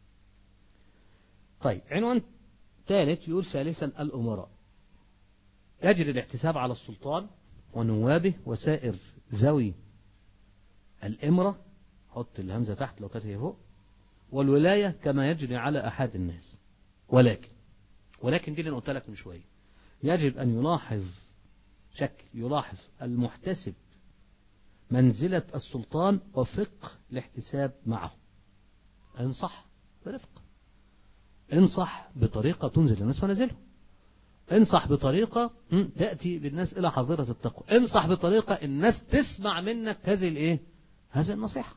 طيب عنوان ثالث يقول ثالثا الأمراء يجري الاحتساب على السلطان ونوابه وسائر ذوي الإمرة حط الهمزة تحت لو كانت هي فوق والولاية كما يجري على أحد الناس ولكن ولكن دي اللي قلت لك من شوية يجب أن يلاحظ شكل يلاحظ المحتسب منزلة السلطان وفقه الاحتساب معه انصح برفق انصح بطريقة تنزل الناس منازلهم انصح بطريقة تأتي بالناس إلى حظيرة التقوى انصح بطريقة الناس تسمع منك هذه الايه هذه النصيحة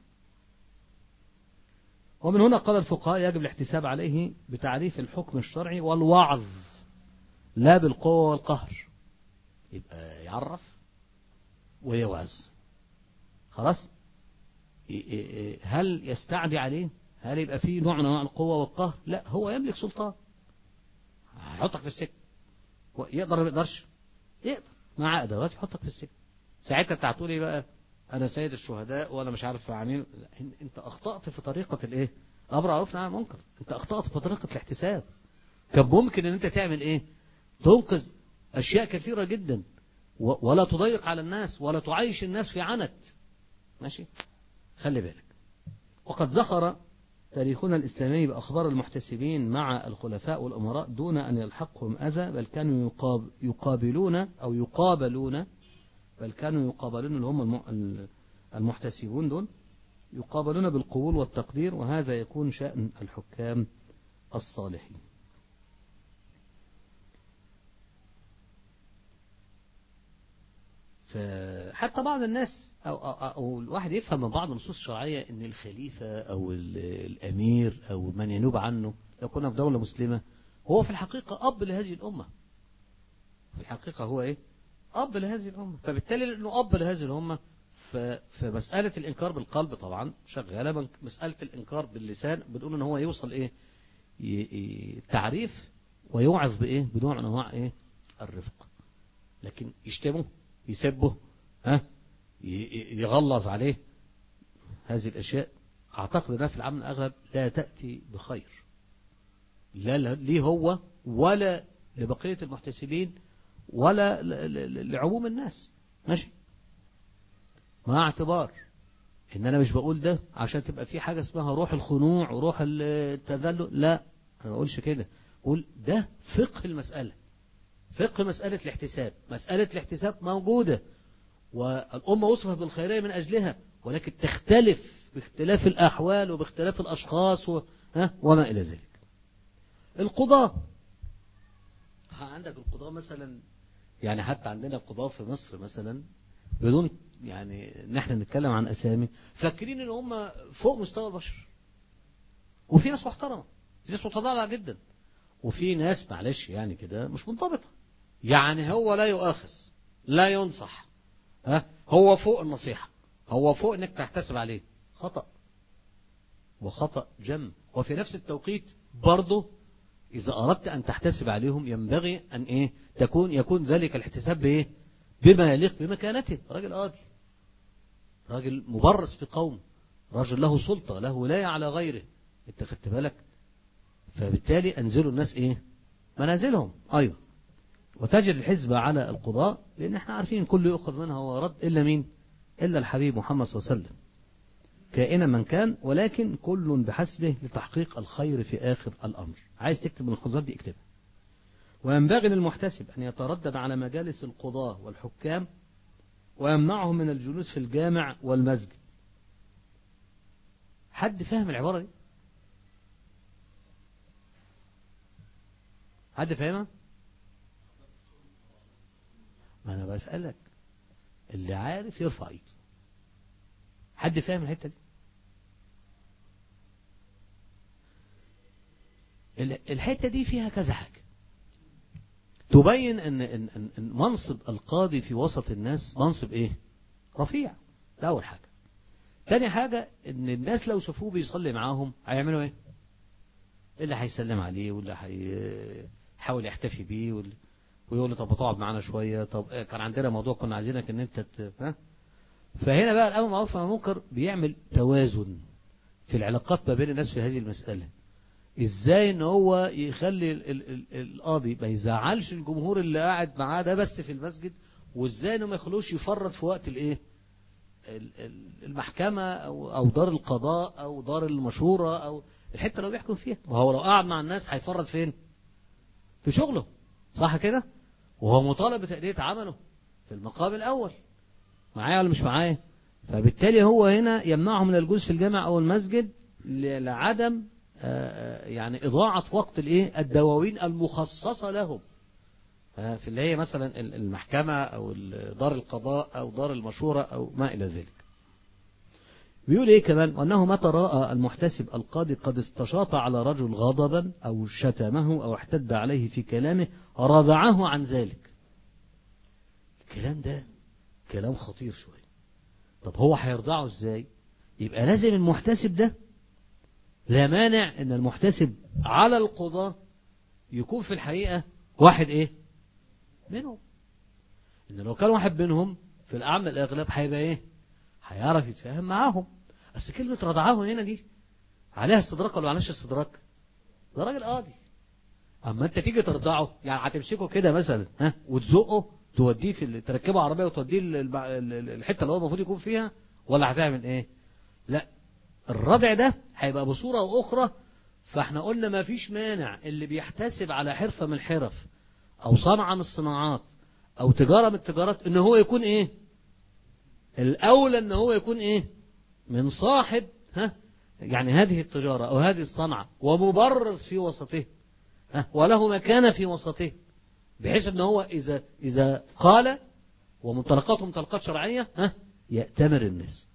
ومن هنا قال الفقهاء يجب الاحتساب عليه بتعريف الحكم الشرعي والوعظ لا بالقوة والقهر يبقى يعرف ويوعظ خلاص هل يستعدي عليه هل يبقى فيه نوع من انواع القوة والقهر لا هو يملك سلطان هيحطك في السجن يقدر ما يقدرش يقدر مع ادوات يحطك في السجن ساعتها انت هتقول ايه بقى انا سيد الشهداء وانا مش عارف عاملين انت اخطأت في طريقة الايه امر معروف عن منكر انت اخطأت في طريقة الاحتساب كان ممكن ان انت تعمل ايه تنقذ اشياء كثيرة جدا ولا تضيق على الناس ولا تعيش الناس في عنت ماشي خلي بالك وقد زخر تاريخنا الإسلامي بأخبار المحتسبين مع الخلفاء والأمراء دون أن يلحقهم أذى بل كانوا يقابلون أو يقابلون بل كانوا يقابلون اللي هم المحتسبون دول يقابلون بالقبول والتقدير وهذا يكون شأن الحكام الصالحين فحتى بعض الناس أو, أو, أو الواحد يفهم من بعض النصوص الشرعية ان الخليفة او الامير او من ينوب عنه لو كنا في دولة مسلمة هو في الحقيقة اب لهذه الامة في الحقيقة هو ايه اب لهذه الامة فبالتالي لانه اب لهذه الامة فمسألة الانكار بالقلب طبعا شغالة مسألة الانكار باللسان بنقول ان هو يوصل ايه تعريف ويوعظ بايه بنوع من انواع ايه الرفق لكن يشتمه يسبه ها يغلظ عليه هذه الأشياء أعتقد أنها في العام الأغلب لا تأتي بخير لا ليه هو ولا لبقية المحتسبين ولا لعموم الناس ماشي مع اعتبار ان انا مش بقول ده عشان تبقى في حاجة اسمها روح الخنوع وروح التذلل لا انا ما بقولش كده قول ده فقه المسألة فقه مسألة الاحتساب مسألة الاحتساب موجودة والأمة وصفت بالخيرية من أجلها ولكن تختلف باختلاف الأحوال وباختلاف الأشخاص و... ها وما إلى ذلك القضاء عندك القضاء مثلا يعني حتى عندنا القضاء في مصر مثلا بدون يعني ان احنا نتكلم عن اسامي فاكرين ان هم فوق مستوى البشر وفي ناس محترمه في ناس متضاعفه جدا وفي ناس معلش يعني كده مش منضبطه يعني هو لا يؤاخذ لا ينصح ها هو فوق النصيحه هو فوق انك تحتسب عليه خطأ وخطأ جم وفي نفس التوقيت برضه إذا أردت أن تحتسب عليهم ينبغي أن إيه تكون يكون ذلك الاحتساب بإيه بما يليق بمكانته راجل قاضي راجل مبرز في قوم رجل له سلطة له ولاية على غيره انت خدت بالك فبالتالي أنزلوا الناس إيه منازلهم أيضا وتجد الحزب على القضاء لأن احنا عارفين كل يؤخذ منها ورد إلا مين إلا الحبيب محمد صلى الله عليه وسلم كائنا من كان ولكن كل بحسبه لتحقيق الخير في آخر الأمر عايز تكتب الملحوظات دي اكتبها وينبغي للمحتسب أن يتردد على مجالس القضاة والحكام ويمنعهم من الجلوس في الجامع والمسجد حد فاهم العبارة دي حد فاهمها ما أنا بسألك اللي عارف يرفع ايده حد فاهم الحتة دي الحتة دي فيها كذا حاجة تبين ان, إن, إن منصب القاضي في وسط الناس منصب ايه رفيع ده اول حاجة تاني حاجة ان الناس لو شافوه بيصلي معاهم هيعملوا ايه اللي هيسلم عليه واللي هيحاول يحتفي بيه واللي ويقول له طب تقعد معانا شوية طب كان عندنا موضوع كنا عايزينك ان انت ت... ها فهنا بقى الامر معروف المنكر بيعمل توازن في العلاقات ما بين الناس في هذه المسألة ازاي ان هو يخلي ال ال ال القاضي ما يزعلش الجمهور اللي قاعد معاه ده بس في المسجد وازاي انه ما يخلوش يفرط في وقت الايه المحكمة او او دار القضاء او دار المشورة او الحتة اللي هو بيحكم فيها وهو لو قاعد مع الناس هيفرط فين في شغله صح كده وهو مطالب بتأدية عمله في المقام الأول معايا ولا مش معايا فبالتالي هو هنا يمنعهم من الجلوس في الجامع أو المسجد لعدم يعني إضاعة وقت الإيه الدواوين المخصصة لهم في اللي هي مثلا المحكمة أو دار القضاء أو دار المشورة أو ما إلى ذلك بيقول ايه كمان وانه متى راى المحتسب القاضي قد استشاط على رجل غضبا او شتمه او احتد عليه في كلامه ردعه عن ذلك الكلام ده كلام خطير شويه طب هو هيرضعه ازاي يبقى لازم المحتسب ده لا مانع ان المحتسب على القضاة يكون في الحقيقة واحد ايه منهم ان لو كان واحد منهم في الاعمى الاغلب هيبقى ايه هيعرف يتفاهم معاهم بس كلمة رضعه هنا دي عليها استدراك ولا معلش استدراك ده راجل قاضي اما انت تيجي ترضعه يعني هتمسكه كده مثلا ها وتزقه توديه في تركبه عربيه وتوديه الحته اللي هو المفروض يكون فيها ولا هتعمل ايه لا الرضع ده هيبقى بصوره اخرى فاحنا قلنا ما فيش مانع اللي بيحتسب على حرفه من الحرف او صنعه من الصناعات او تجاره من التجارات ان هو يكون ايه الاولى ان هو يكون ايه من صاحب ها يعني هذه التجارة أو هذه الصنعة ومبرز في وسطه ها وله مكانة في وسطه بحيث أنه هو إذا, إذا قال ومنطلقاته منطلقات شرعية ها يأتمر الناس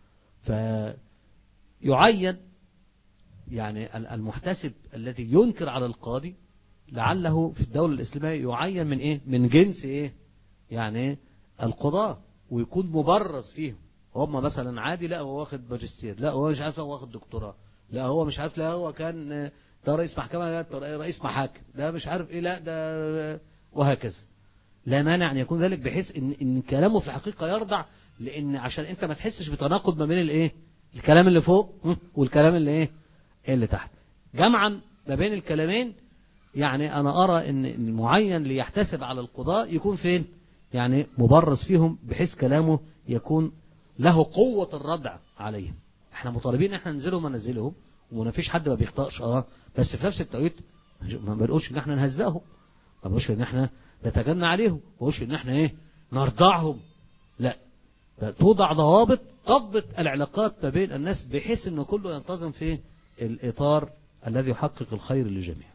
فيعين يعني المحتسب الذي ينكر على القاضي لعله في الدولة الإسلامية يعين من إيه من جنس إيه يعني القضاء ويكون مبرز فيهم هم مثلا عادي لا هو واخد ماجستير لا هو مش عارف هو واخد دكتوراه لا هو مش عارف لا هو كان ده رئيس محكمة ده رئيس محاكم ده مش عارف ايه لا ده وهكذا لا مانع ان يكون ذلك بحيث ان ان كلامه في الحقيقة يرضع لان عشان انت ما تحسش بتناقض ما بين الايه الكلام اللي فوق والكلام اللي ايه اللي تحت جمعا ما بين الكلامين يعني أنا أرى أن المعين ليحتسب على القضاء يكون فين يعني مبرز فيهم بحيث كلامه يكون له قوة الردع عليهم احنا مطالبين احنا ننزلهم وننزلهم وما فيش حد ما بيخطأش اه بس في نفس التوقيت ما بنقولش ان احنا نهزقهم ما بنقولش ان احنا نتجنى عليهم ما بنقولش ان احنا ايه نرضعهم لا توضع ضوابط تضبط العلاقات ما بين الناس بحيث ان كله ينتظم في الاطار الذي يحقق الخير للجميع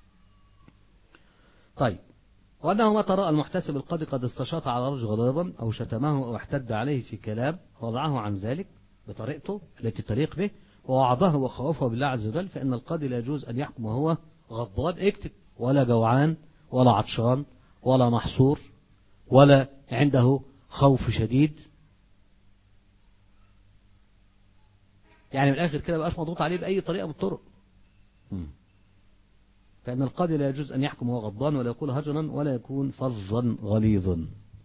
طيب وأنه متى رأى المحتسب القاضي قد استشاط على رجل غضبا أو شتمه أو احتد عليه في كلام وضعه عن ذلك بطريقته التي تليق به ووعظه وخوفه بالله عز وجل فإن القاضي لا يجوز أن يحكم وهو غضبان اكتب ولا جوعان ولا عطشان ولا محصور ولا عنده خوف شديد يعني من الآخر كده بقاش مضغوط عليه بأي طريقة من الطرق فإن القاضي لا يجوز أن يحكم وهو غضبان ولا يقول هجرا ولا يكون فظا غليظا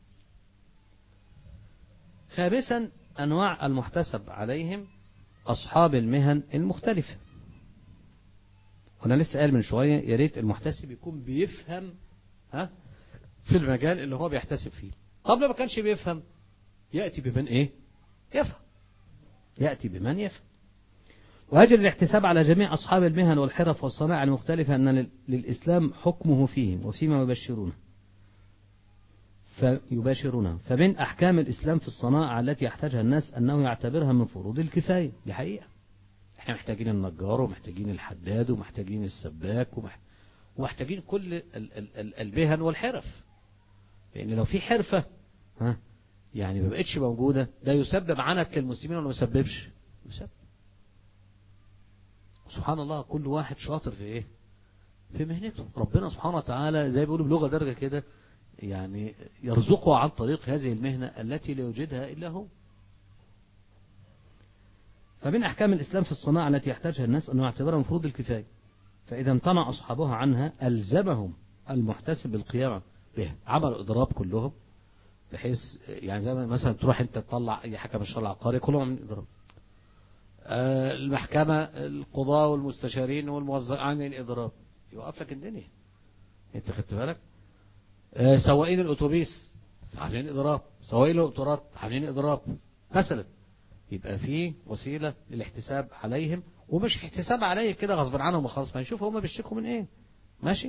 خامسا أنواع المحتسب عليهم أصحاب المهن المختلفة وأنا لسه قال من شوية يا ريت المحتسب يكون بيفهم ها في المجال اللي هو بيحتسب فيه طب لو ما كانش بيفهم يأتي بمن إيه يفهم يأتي بمن يفهم ويجب الاحتساب على جميع أصحاب المهن والحرف والصنائع المختلفة أن للإسلام حكمه فيهم وفيما يبشرونه فيباشرونها فمن أحكام الإسلام في الصنائع التي يحتاجها الناس أنه يعتبرها من فروض الكفاية دي حقيقة احنا محتاجين النجار ومحتاجين الحداد ومحتاجين السباك ومحتاجين كل المهن والحرف لأن لو في حرفة ها يعني ما بقتش موجودة ده يسبب عنت للمسلمين ولا ما يسببش يسبب سبحان الله كل واحد شاطر في ايه في مهنته ربنا سبحانه وتعالى زي بيقولوا بلغة درجة كده يعني يرزقه عن طريق هذه المهنة التي لا يوجدها إلا هو فمن أحكام الإسلام في الصناعة التي يحتاجها الناس أنه يعتبرها مفروض الكفاية فإذا امتنع أصحابها عنها ألزمهم المحتسب بالقيام بها عملوا إضراب كلهم بحيث يعني زي مثلا تروح أنت تطلع أي حكم الشرع العقاري كلهم من إضراب المحكمة القضاة والمستشارين والموظفين عن الإضراب يوقف لك الدنيا انت خدت بالك سواقين الأتوبيس عاملين إضراب سواقين القطارات عاملين إضراب مثلا يبقى في وسيلة للاحتساب عليهم ومش احتساب عليه كده غصب عنهم وخلاص ما نشوف هم بيشتكوا من ايه ماشي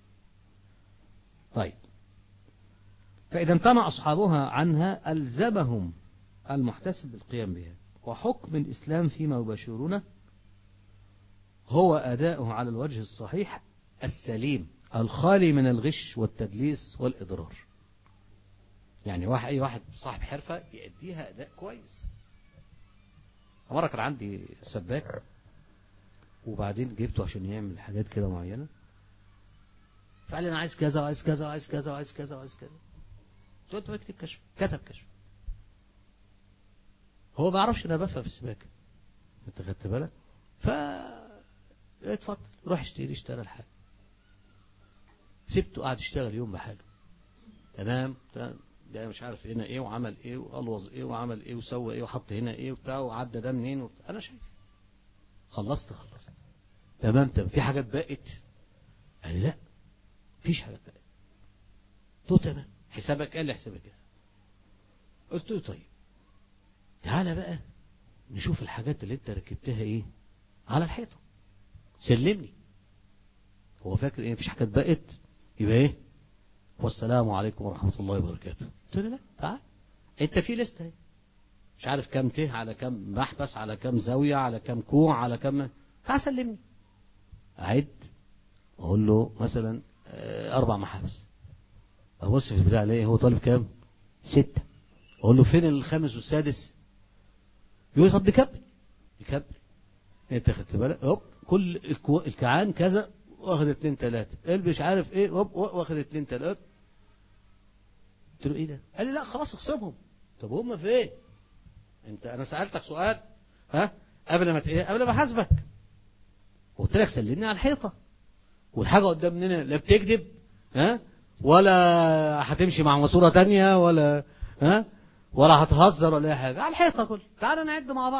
طيب فإذا امتنع أصحابها عنها ألزمهم المحتسب بالقيام بها وحكم الإسلام فيما يباشرونه هو أداؤه على الوجه الصحيح السليم الخالي من الغش والتدليس والإضرار يعني واحد أي واحد صاحب حرفة يأديها أداء كويس مرة كان عندي سباك وبعدين جبته عشان يعمل حاجات كده معينة فقال لي أنا عايز كذا وعايز كذا وعايز كذا وعايز كذا وعايز كذا قلت له اكتب كشف كتب كشف هو ما يعرفش ان انا بفهم في السباكه انت خدت بالك ف اتفضل روح اشتري اشترى الحاجه سبته قاعد يشتغل يوم بحاله تمام تمام ده مش عارف هنا ايه وعمل ايه والوظ ايه وعمل ايه وسوى ايه وحط هنا ايه وبتاع وعدى ده منين وبتاع انا شايف خلصت خلصت تمام تمام في حاجات بقت قال لي لا مفيش حاجات بقت قلت له تمام حسابك قال لي حسابك كده قلت له طيب تعالى بقى نشوف الحاجات اللي انت ركبتها ايه على الحيطة سلمني هو فاكر ايه مفيش حاجات بقت يبقى ايه والسلام عليكم ورحمة الله وبركاته قلت له لا تعال انت في لسته اهي مش عارف كام ته على كام محبس على كام زاوية على كام كوع على كام تعال سلمني أعد أقول له مثلا أربع محابس أبص في البتاع ليه هو طالب كام ستة أقول له فين الخامس والسادس يقول طب بيكبل بيكبل انت خدت بالك هوب كل الكو... الكعان كذا واخد اتنين تلاتة اللي مش عارف ايه هوب واخد اتنين تلاتة قلت له ايه ده قال لي لا خلاص اخصمهم طب هم فين انت انا سألتك سؤال ها قبل ما ايه قبل ما احاسبك قلت لك سلمني على الحيطة والحاجة قدام مننا لا بتكذب ها ولا هتمشي مع ماسورة تانية ولا ها ولا هتهزر ولا اي حاجة على الحيطة كل تعالوا نعد مع بعض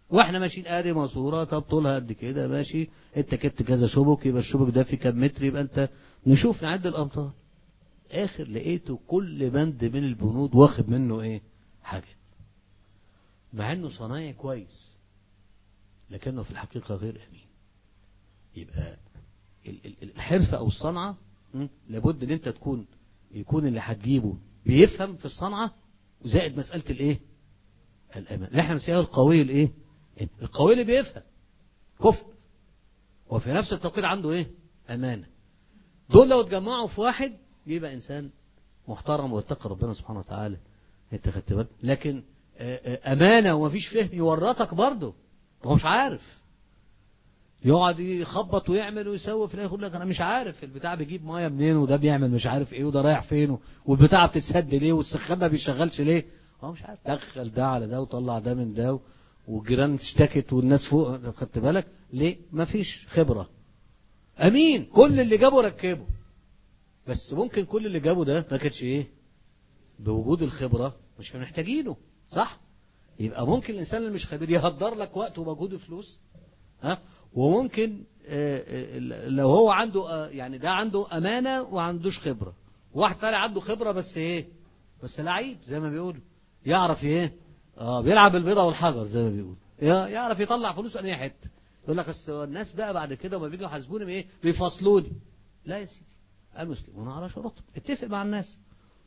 واحنا ماشيين ادي ماسوره طب طولها قد كده ماشي انت كبت كذا شبك يبقى الشبك ده في كام متر يبقى انت نشوف نعد الامتار اخر لقيته كل بند من البنود واخد منه ايه حاجه مع انه صنايعي كويس لكنه في الحقيقه غير امين يبقى ال- ال- الحرفه او الصنعه م? لابد ان انت تكون يكون اللي هتجيبه بيفهم في الصنعه زائد مساله الايه الامان اللي احنا بنسميها القوي الايه القوي اللي بيفهم كفء وفي نفس التوقيت عنده ايه امانه دول لو اتجمعوا في واحد يبقى انسان محترم ويتقي ربنا سبحانه وتعالى انت خدت بالك لكن آه، آه، امانه ومفيش فهم يورطك برضه هو مش عارف يقعد يخبط ويعمل ويسوي في الاخر يقول لك انا مش عارف البتاع بيجيب ميه منين وده بيعمل مش عارف ايه وده رايح فين والبتاع بتتسد ليه والسخان ما بيشغلش ليه هو مش عارف دخل ده على ده وطلع ده من ده والجيران اشتكت والناس فوق خدت بالك ليه مفيش خبره امين كل اللي جابه ركبه بس ممكن كل اللي جابه ده ما كانش ايه بوجود الخبره مش كانوا محتاجينه صح يبقى ممكن الانسان اللي مش خبير يهدر لك وقت ومجهود وفلوس ها وممكن آه، آه، لو هو عنده آه، يعني ده عنده امانه وعندوش خبره واحد تاني عنده خبره بس ايه بس لعيب زي ما بيقولوا يعرف ايه اه بيلعب البيضه والحجر زي ما بيقولوا يا- يعرف يطلع فلوس اي حته يقول لك اصل الناس بقى بعد كده وما بيجوا يحاسبوني بايه بيفصلوني لا يا سيدي المسلمون على شروطهم اتفق مع الناس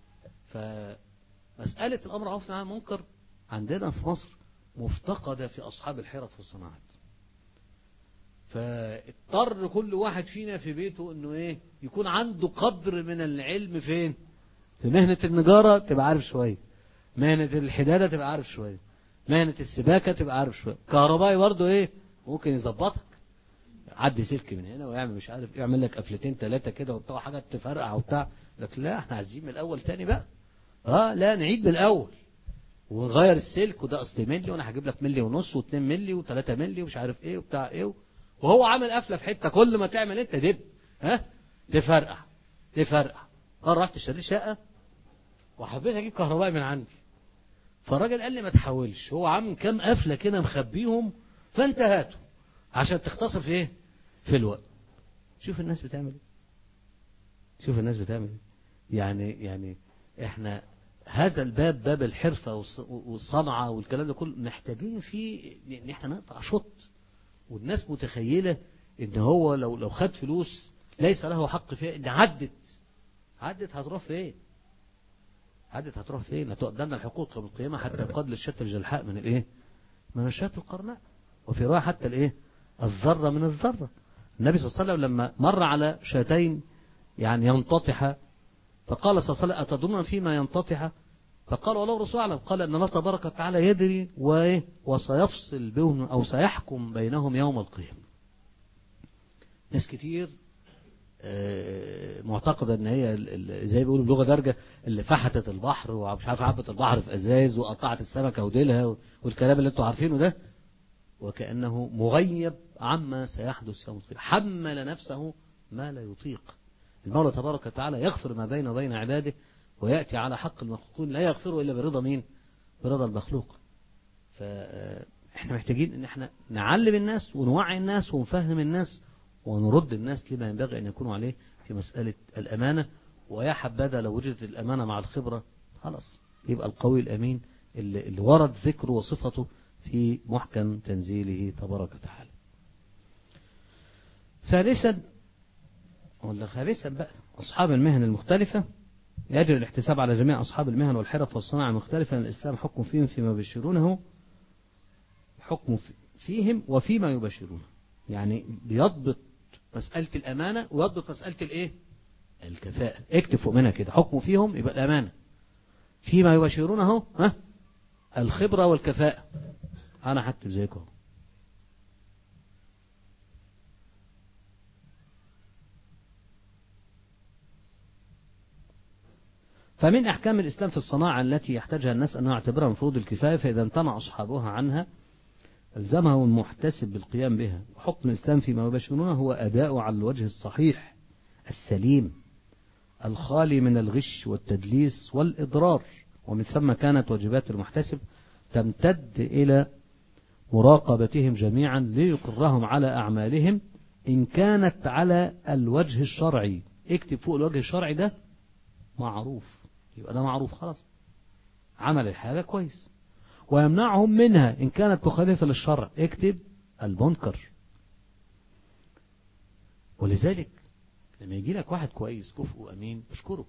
فمسألة الأمر عرف عن المنكر عندنا في مصر مفتقدة في أصحاب الحرف والصناعات فاضطر كل واحد فينا في بيته انه ايه يكون عنده قدر من العلم فين في مهنة النجارة تبقى عارف شوية مهنة الحدادة تبقى عارف شوية مهنة السباكة تبقى عارف شوية كهربائي برضه ايه ممكن يظبطك عدي سلك من هنا ويعمل مش عارف يعمل لك قفلتين ثلاثة كده وبتاع حاجة تفرقع وبتاع لك لا احنا عايزين من الأول تاني بقى اه لا نعيد من الأول ونغير السلك وده أصل ملي وأنا هجيب لك ملي ونص واتنين ملي وتلاتة ملي ومش عارف ايه وبتاع ايه وهو عامل قفلة في حتة كل ما تعمل انت دب ها تفرقع تفرقع اه رحت اشتريت شقة وحبيت اجيب كهربائي من عندي فالراجل قال لي ما تحاولش هو عامل كام قفلة كده مخبيهم فانت هاته عشان تختصر في ايه في الوقت شوف الناس بتعمل ايه شوف الناس بتعمل ايه يعني يعني احنا هذا الباب باب الحرفة والص- والصنعة والكلام ده كله محتاجين فيه ان احنا نقطع شط والناس متخيلة ان هو لو لو خد فلوس ليس له حق فيها ان عدت عدت هتروح فين عدت هتروح فين هتقدمنا الحقوق يوم القيامة حتى قد للشة الجلحاء من الايه من الشاة القرناء وفي رواية حتى الايه الذرة من الذرة النبي صلى الله عليه وسلم لما مر على شاتين يعني ينتطح فقال صلى الله عليه وسلم أتدرون فيما ينتطح فقال والله الرسول أعلم قال أن الله تبارك وتعالى يدري وإيه وسيفصل بهم أو سيحكم بينهم يوم القيامة ناس كتير آه، معتقدة ان هي ال- ال- زي بيقولوا بلغة درجة اللي فحتت البحر ومش عارف عبت البحر في ازاز وقطعت السمكة وديلها والكلام اللي انتوا عارفينه ده وكأنه مغيب عما سيحدث يوم القيامة حمل نفسه ما لا يطيق المولى تبارك وتعالى يغفر ما بينه وبين عباده ويأتي على حق المخلوقين لا يغفره إلا برضا مين برضا المخلوق فإحنا محتاجين إن إحنا نعلم الناس ونوعي الناس ونفهم الناس ونرد الناس لما ينبغي أن يكونوا عليه في مسألة الأمانة ويا حبذا لو وجدت الأمانة مع الخبرة خلاص يبقى القوي الأمين اللي, اللي ورد ذكره وصفته في محكم تنزيله تبارك وتعالى ثالثا ولا خامسا بقى أصحاب المهن المختلفة يجري الاحتساب على جميع أصحاب المهن والحرف والصناعة المختلفة أن الإسلام حكم فيهم فيما يبشرونه حكم في- فيهم وفيما يبشرونه يعني بيضبط مسألة الأمانة ويضبط مسألة الإيه الكفاءة اكتب فوق منها كده حكم فيهم يبقى الأمانة فيما يبشرونه ها الخبرة والكفاءة أنا هكتب زيكم أهو. فمن أحكام الإسلام في الصناعة التي يحتاجها الناس أنه يعتبرها من فروض الكفاية فإذا امتنع أصحابها عنها ألزمه المحتسب بالقيام بها وحكم الإسلام فيما يبشرونه هو أداء على الوجه الصحيح السليم الخالي من الغش والتدليس والإضرار ومن ثم كانت واجبات المحتسب تمتد إلى مراقبتهم جميعا ليقرهم على أعمالهم إن كانت على الوجه الشرعي اكتب فوق الوجه الشرعي ده معروف يبقى ده معروف خلاص عمل الحاجة كويس ويمنعهم منها إن كانت مخالفة للشرع اكتب المنكر ولذلك لما يجي لك واحد كويس كفء وأمين اشكره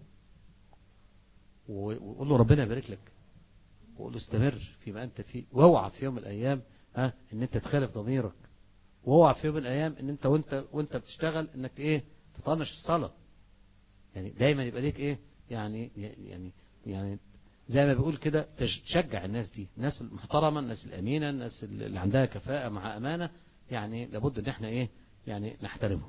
وقول له ربنا يبارك لك وقول له استمر فيما أنت فيه واوعى في يوم من الأيام ها ان انت تخالف ضميرك واوعى في يوم من الأيام ان انت وانت وانت بتشتغل انك ايه تطنش الصلاة يعني دايما يبقى ليك ايه يعني يعني يعني زي ما بيقول كده تشجع الناس دي الناس المحترمة الناس الأمينة الناس اللي عندها كفاءة مع أمانة يعني لابد ان احنا ايه يعني نحترمهم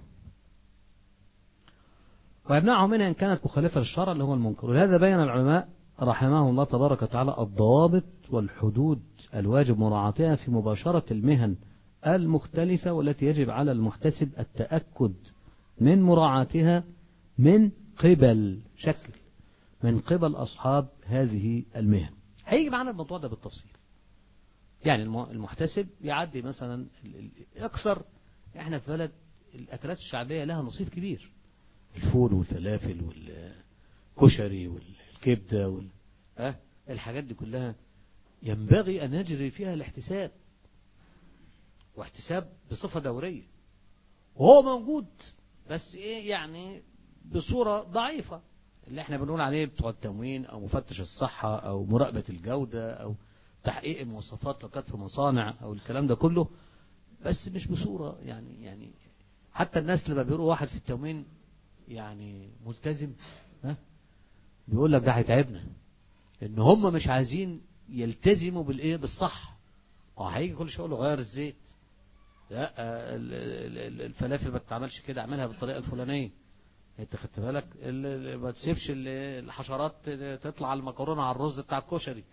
ويمنعهم منها إن كانت مخالفة للشرع اللي هو المنكر ولهذا بين العلماء رحمهم الله تبارك وتعالى الضوابط والحدود الواجب مراعاتها في مباشرة المهن المختلفة والتي يجب على المحتسب التأكد من مراعاتها من قبل شكل من قبل أصحاب هذه المهن هيجي معنا الموضوع ده بالتفصيل يعني المحتسب يعدي مثلا أكثر احنا في بلد الأكلات الشعبية لها نصيب كبير الفول والفلافل والكشري والكبدة وال... أه؟ الحاجات دي كلها ينبغي أن يجري فيها الاحتساب واحتساب بصفة دورية وهو موجود بس ايه يعني بصورة ضعيفة اللي احنا بنقول عليه بتوع التموين او مفتش الصحة او مراقبة الجودة او تحقيق المواصفات لو كانت في مصانع او الكلام ده كله بس مش بصورة يعني يعني حتى الناس لما بيقولوا واحد في التموين يعني ملتزم ها بيقول لك ده هيتعبنا ان هم مش عايزين يلتزموا بالايه بالصح وهيجي كل شويه غير الزيت لا الفلافل ما تتعملش كده اعملها بالطريقه الفلانيه انت خدت بالك ما تسيبش الحشرات تطلع على المكرونه على الرز بتاع الكشري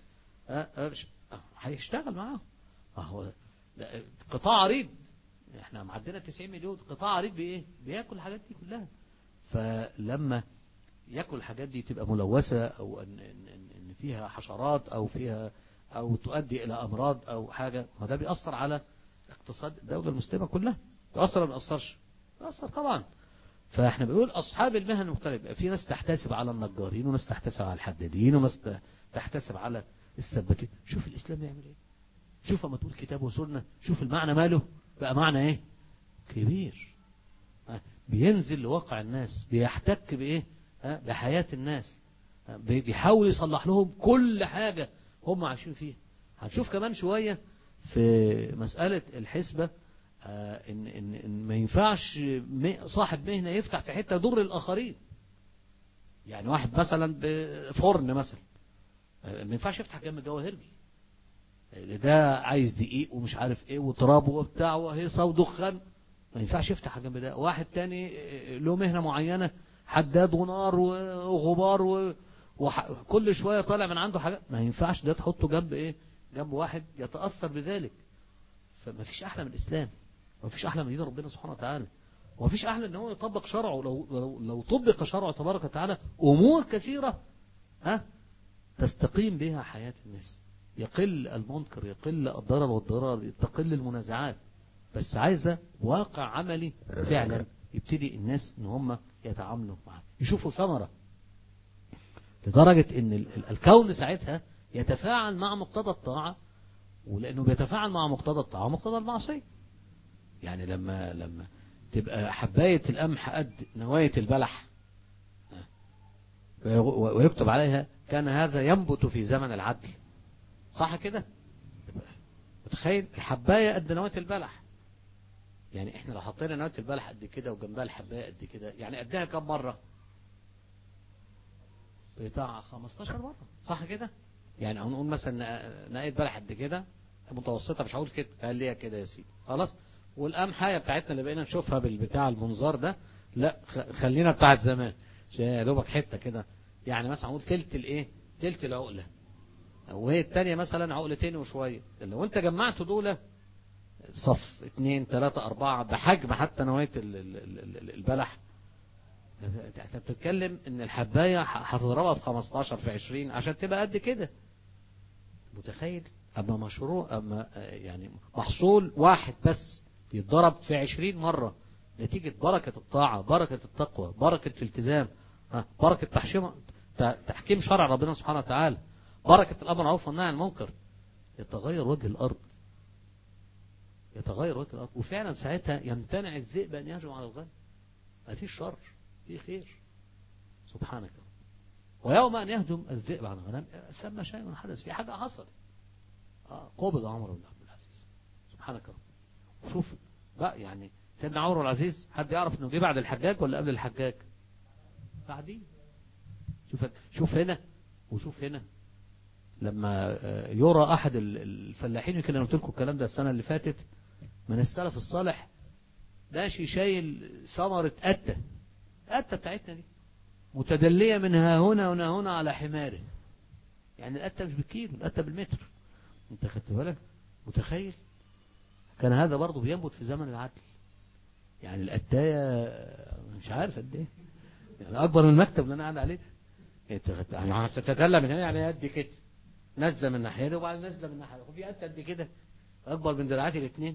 هيشتغل معاهم هو قطاع عريض احنا معدنا 90 مليون قطاع عريض بايه بياكل الحاجات دي كلها فلما ياكل الحاجات دي تبقى ملوثة او ان, إن, إن فيها حشرات او فيها او تؤدي الى امراض او حاجة وده بيأثر على اقتصاد الدولة المسلمة كلها يأثر ولا ما يأثرش يأثر طبعا فاحنا بنقول اصحاب المهن المختلفة في ناس تحتسب على النجارين وناس تحتسب على الحدادين وناس تحتسب على السباكين شوف الاسلام يعمل ايه شوف اما تقول كتاب وسنة شوف المعنى ماله بقى معنى ايه كبير بينزل لواقع الناس بيحتك بايه بحياة الناس بيحاول يصلح لهم كل حاجة هم عايشين فيها هنشوف كمان شوية في مسألة الحسبة إن, إن, إن ما ينفعش صاحب مهنة يفتح في حتة يضر الآخرين يعني واحد مثلا بفرن مثلا ما ينفعش يفتح جنب جواهرجي ده عايز دقيق ومش عارف ايه وتراب وبتاع وهيصة ودخان ما ينفعش يفتح جنب ده واحد تاني له مهنة معينة حداد ونار وغبار و... وكل شوية طالع من عنده حاجات ما ينفعش ده تحطه جنب ايه جنب واحد يتأثر بذلك فما فيش أحلى من الإسلام ما فيش أحلى من دين ربنا سبحانه وتعالى وما فيش أحلى ان هو يطبق شرعه لو, لو, لو طبق شرعه تبارك وتعالى أمور كثيرة ها تستقيم بها حياة الناس يقل المنكر يقل الضرر والضرار تقل المنازعات بس عايزة واقع عملي فعلا يبتدي الناس ان هم يتعاملوا معاه يشوفوا ثمرة لدرجة ان الكون ساعتها يتفاعل مع مقتضى الطاعة ولانه بيتفاعل مع مقتضى الطاعة ومقتضى المعصية يعني لما لما تبقى حباية القمح قد نواية البلح ويكتب عليها كان هذا ينبت في زمن العدل صح كده متخيل الحباية قد نواة البلح يعني احنا لو حطينا نواة البلح قد كده وجنبها الحباية قد كده يعني قدها كم مرة بتاع 15 مرة صح كده يعني هنقول مثلا نقاية بلح قد كده متوسطة مش هقول كده قال لي كده يا سيدي خلاص والقمحاية بتاعتنا اللي بقينا نشوفها بالبتاع المنظار ده لا خلينا بتاعت زمان عشان يا دوبك حتة كده يعني مثلا هنقول تلت الايه تلت العقلة وهي التانية مثلا عقلتين وشوية لو انت جمعت دول صف اتنين تلاتة اربعة بحجم حتى نواية البلح انت بتتكلم ان الحباية هتضربها في 15 في 20 عشان تبقى قد كده متخيل أما مشروع أما يعني محصول واحد بس يتضرب في عشرين مرة نتيجة بركة الطاعة بركة التقوى بركة الالتزام بركة تحشيم تحكيم شرع ربنا سبحانه وتعالى بركة الأمر معروف والنهي عن المنكر يتغير وجه الأرض يتغير وجه الأرض وفعلا ساعتها يمتنع الذئب أن يهجم على الغنم ما فيش شر في خير سبحانك ويوم أن يهجم الذئب على الغنم سمى شيء حدث في حاجة حصلت قبض عمر بن عبد العزيز سبحانك رب شوف بقى يعني سيدنا عمر بن العزيز حد يعرف انه جه بعد الحجاج ولا قبل الحجاج بعدين شوف شوف هنا وشوف هنا لما يرى احد الفلاحين يمكن انا قلت لكم الكلام ده السنه اللي فاتت من السلف الصالح ماشي شايل ثمره قته قته بتاعتنا دي متدليه من ها هنا ونا هنا على حماره يعني القته مش بالكيلو القته بالمتر انت خدت بالك متخيل كان هذا برضه بينبت في زمن العدل يعني القتايه مش عارف قد ايه يعني اكبر من المكتب اللي انا قاعد عليه ده انت خدت يعني تتدلى من هنا يعني قد كده نازله من الناحيه دي وبعدين نازله من الناحيه وفي قد قد كده اكبر من دراعاتي الاثنين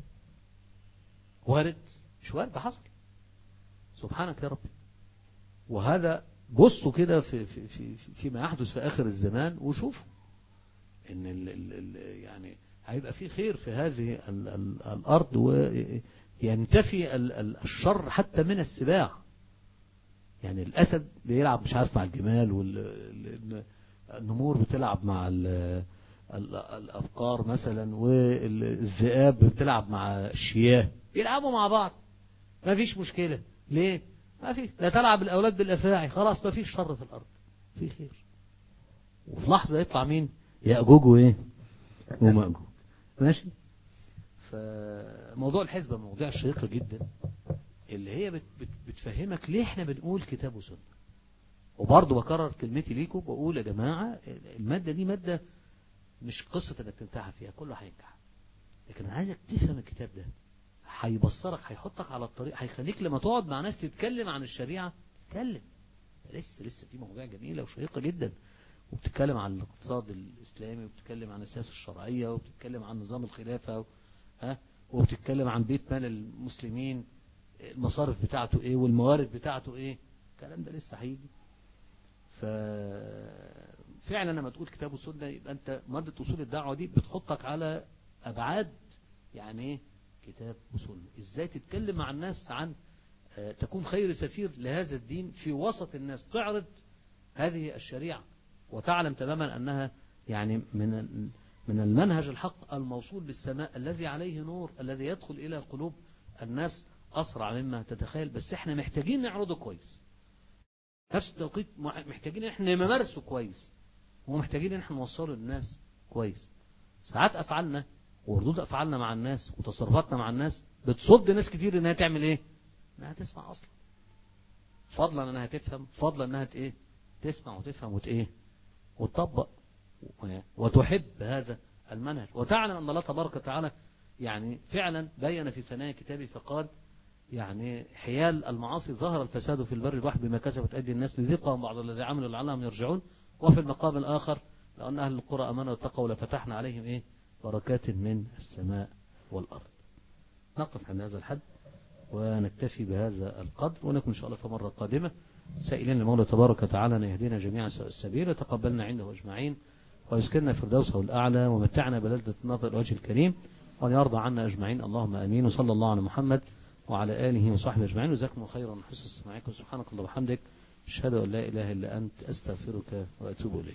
وارد مش وارد حصل سبحانك يا رب وهذا بصوا كده في في في فيما يحدث في اخر الزمان وشوفوا ان ال ال ال يعني هيبقى في خير في هذه ال ال الارض وينتفي ال ال الشر حتى من السباع يعني الاسد بيلعب مش عارف مع الجمال والنمور بتلعب مع ال ال الابقار مثلا والذئاب بتلعب مع الشياه بيلعبوا مع بعض ما فيش مشكله ليه ما في لا تلعب الاولاد بالافاعي خلاص ما فيش شر في الارض في خير وفي لحظه يطلع مين يأجوج وإيه ومأجوج ماشي فموضوع الحزبة موضوع شيق جدا اللي هي بت بت بتفهمك ليه احنا بنقول كتاب وسنة وبرضه بكرر كلمتي ليكم بقول يا جماعة المادة دي مادة مش قصة انك تمتحن فيها كله هينجح لكن انا عايزك تفهم الكتاب ده هيبصرك هيحطك على الطريق هيخليك لما تقعد مع ناس تتكلم عن الشريعة تتكلم لسه لسه دي مواضيع جميلة وشيقة جدا وبتتكلم عن الاقتصاد الإسلامي وبتتكلم عن السياسة الشرعية وبتتكلم عن نظام الخلافة ها وبتتكلم عن بيت مال المسلمين المصارف بتاعته ايه والموارد بتاعته ايه الكلام ده لسه هيجي ففعلا لما تقول كتاب وسنة يبقى انت مادة اصول الدعوة دي بتحطك على ابعاد يعني ايه كتاب وسنة ازاي تتكلم مع الناس عن تكون خير سفير لهذا الدين في وسط الناس تعرض هذه الشريعة وتعلم تماما أنها يعني من من المنهج الحق الموصول بالسماء الذي عليه نور الذي يدخل إلى قلوب الناس أسرع مما تتخيل بس احنا محتاجين نعرضه كويس نفس التوقيت محتاجين احنا نمارسه كويس ومحتاجين احنا نوصله للناس كويس ساعات أفعالنا وردود أفعالنا مع الناس وتصرفاتنا مع الناس بتصد ناس كتير انها تعمل ايه انها تسمع اصلا فضلا انها تفهم فضلا انها ايه تسمع وتفهم وت ايه وتطبق وتحب هذا المنهج وتعلم أن الله تبارك وتعالى يعني فعلا بين في ثنايا كتابه فقال يعني حيال المعاصي ظهر الفساد في البر البحر بما كسبت أيدي الناس لذيقهم بعض الذي عملوا لعلهم يرجعون وفي المقام الآخر لأن أهل القرى أمنوا واتقوا لفتحنا عليهم إيه بركات من السماء والأرض نقف عند هذا الحد ونكتفي بهذا القدر ونكون إن شاء الله في مرة قادمة سائلين المولى تبارك وتعالى أن يهدينا جميعا سواء السبيل وتقبلنا عنده أجمعين ويسكننا فردوسه الأعلى ومتعنا بلذة النظر الوجه الكريم وأن يرضى عنا أجمعين اللهم أمين وصلى الله على محمد وعلى آله وصحبه أجمعين وجزاكم خيرا حسن استماعكم سبحانك اللهم وبحمدك أشهد أن لا إله إلا أنت أستغفرك وأتوب إليك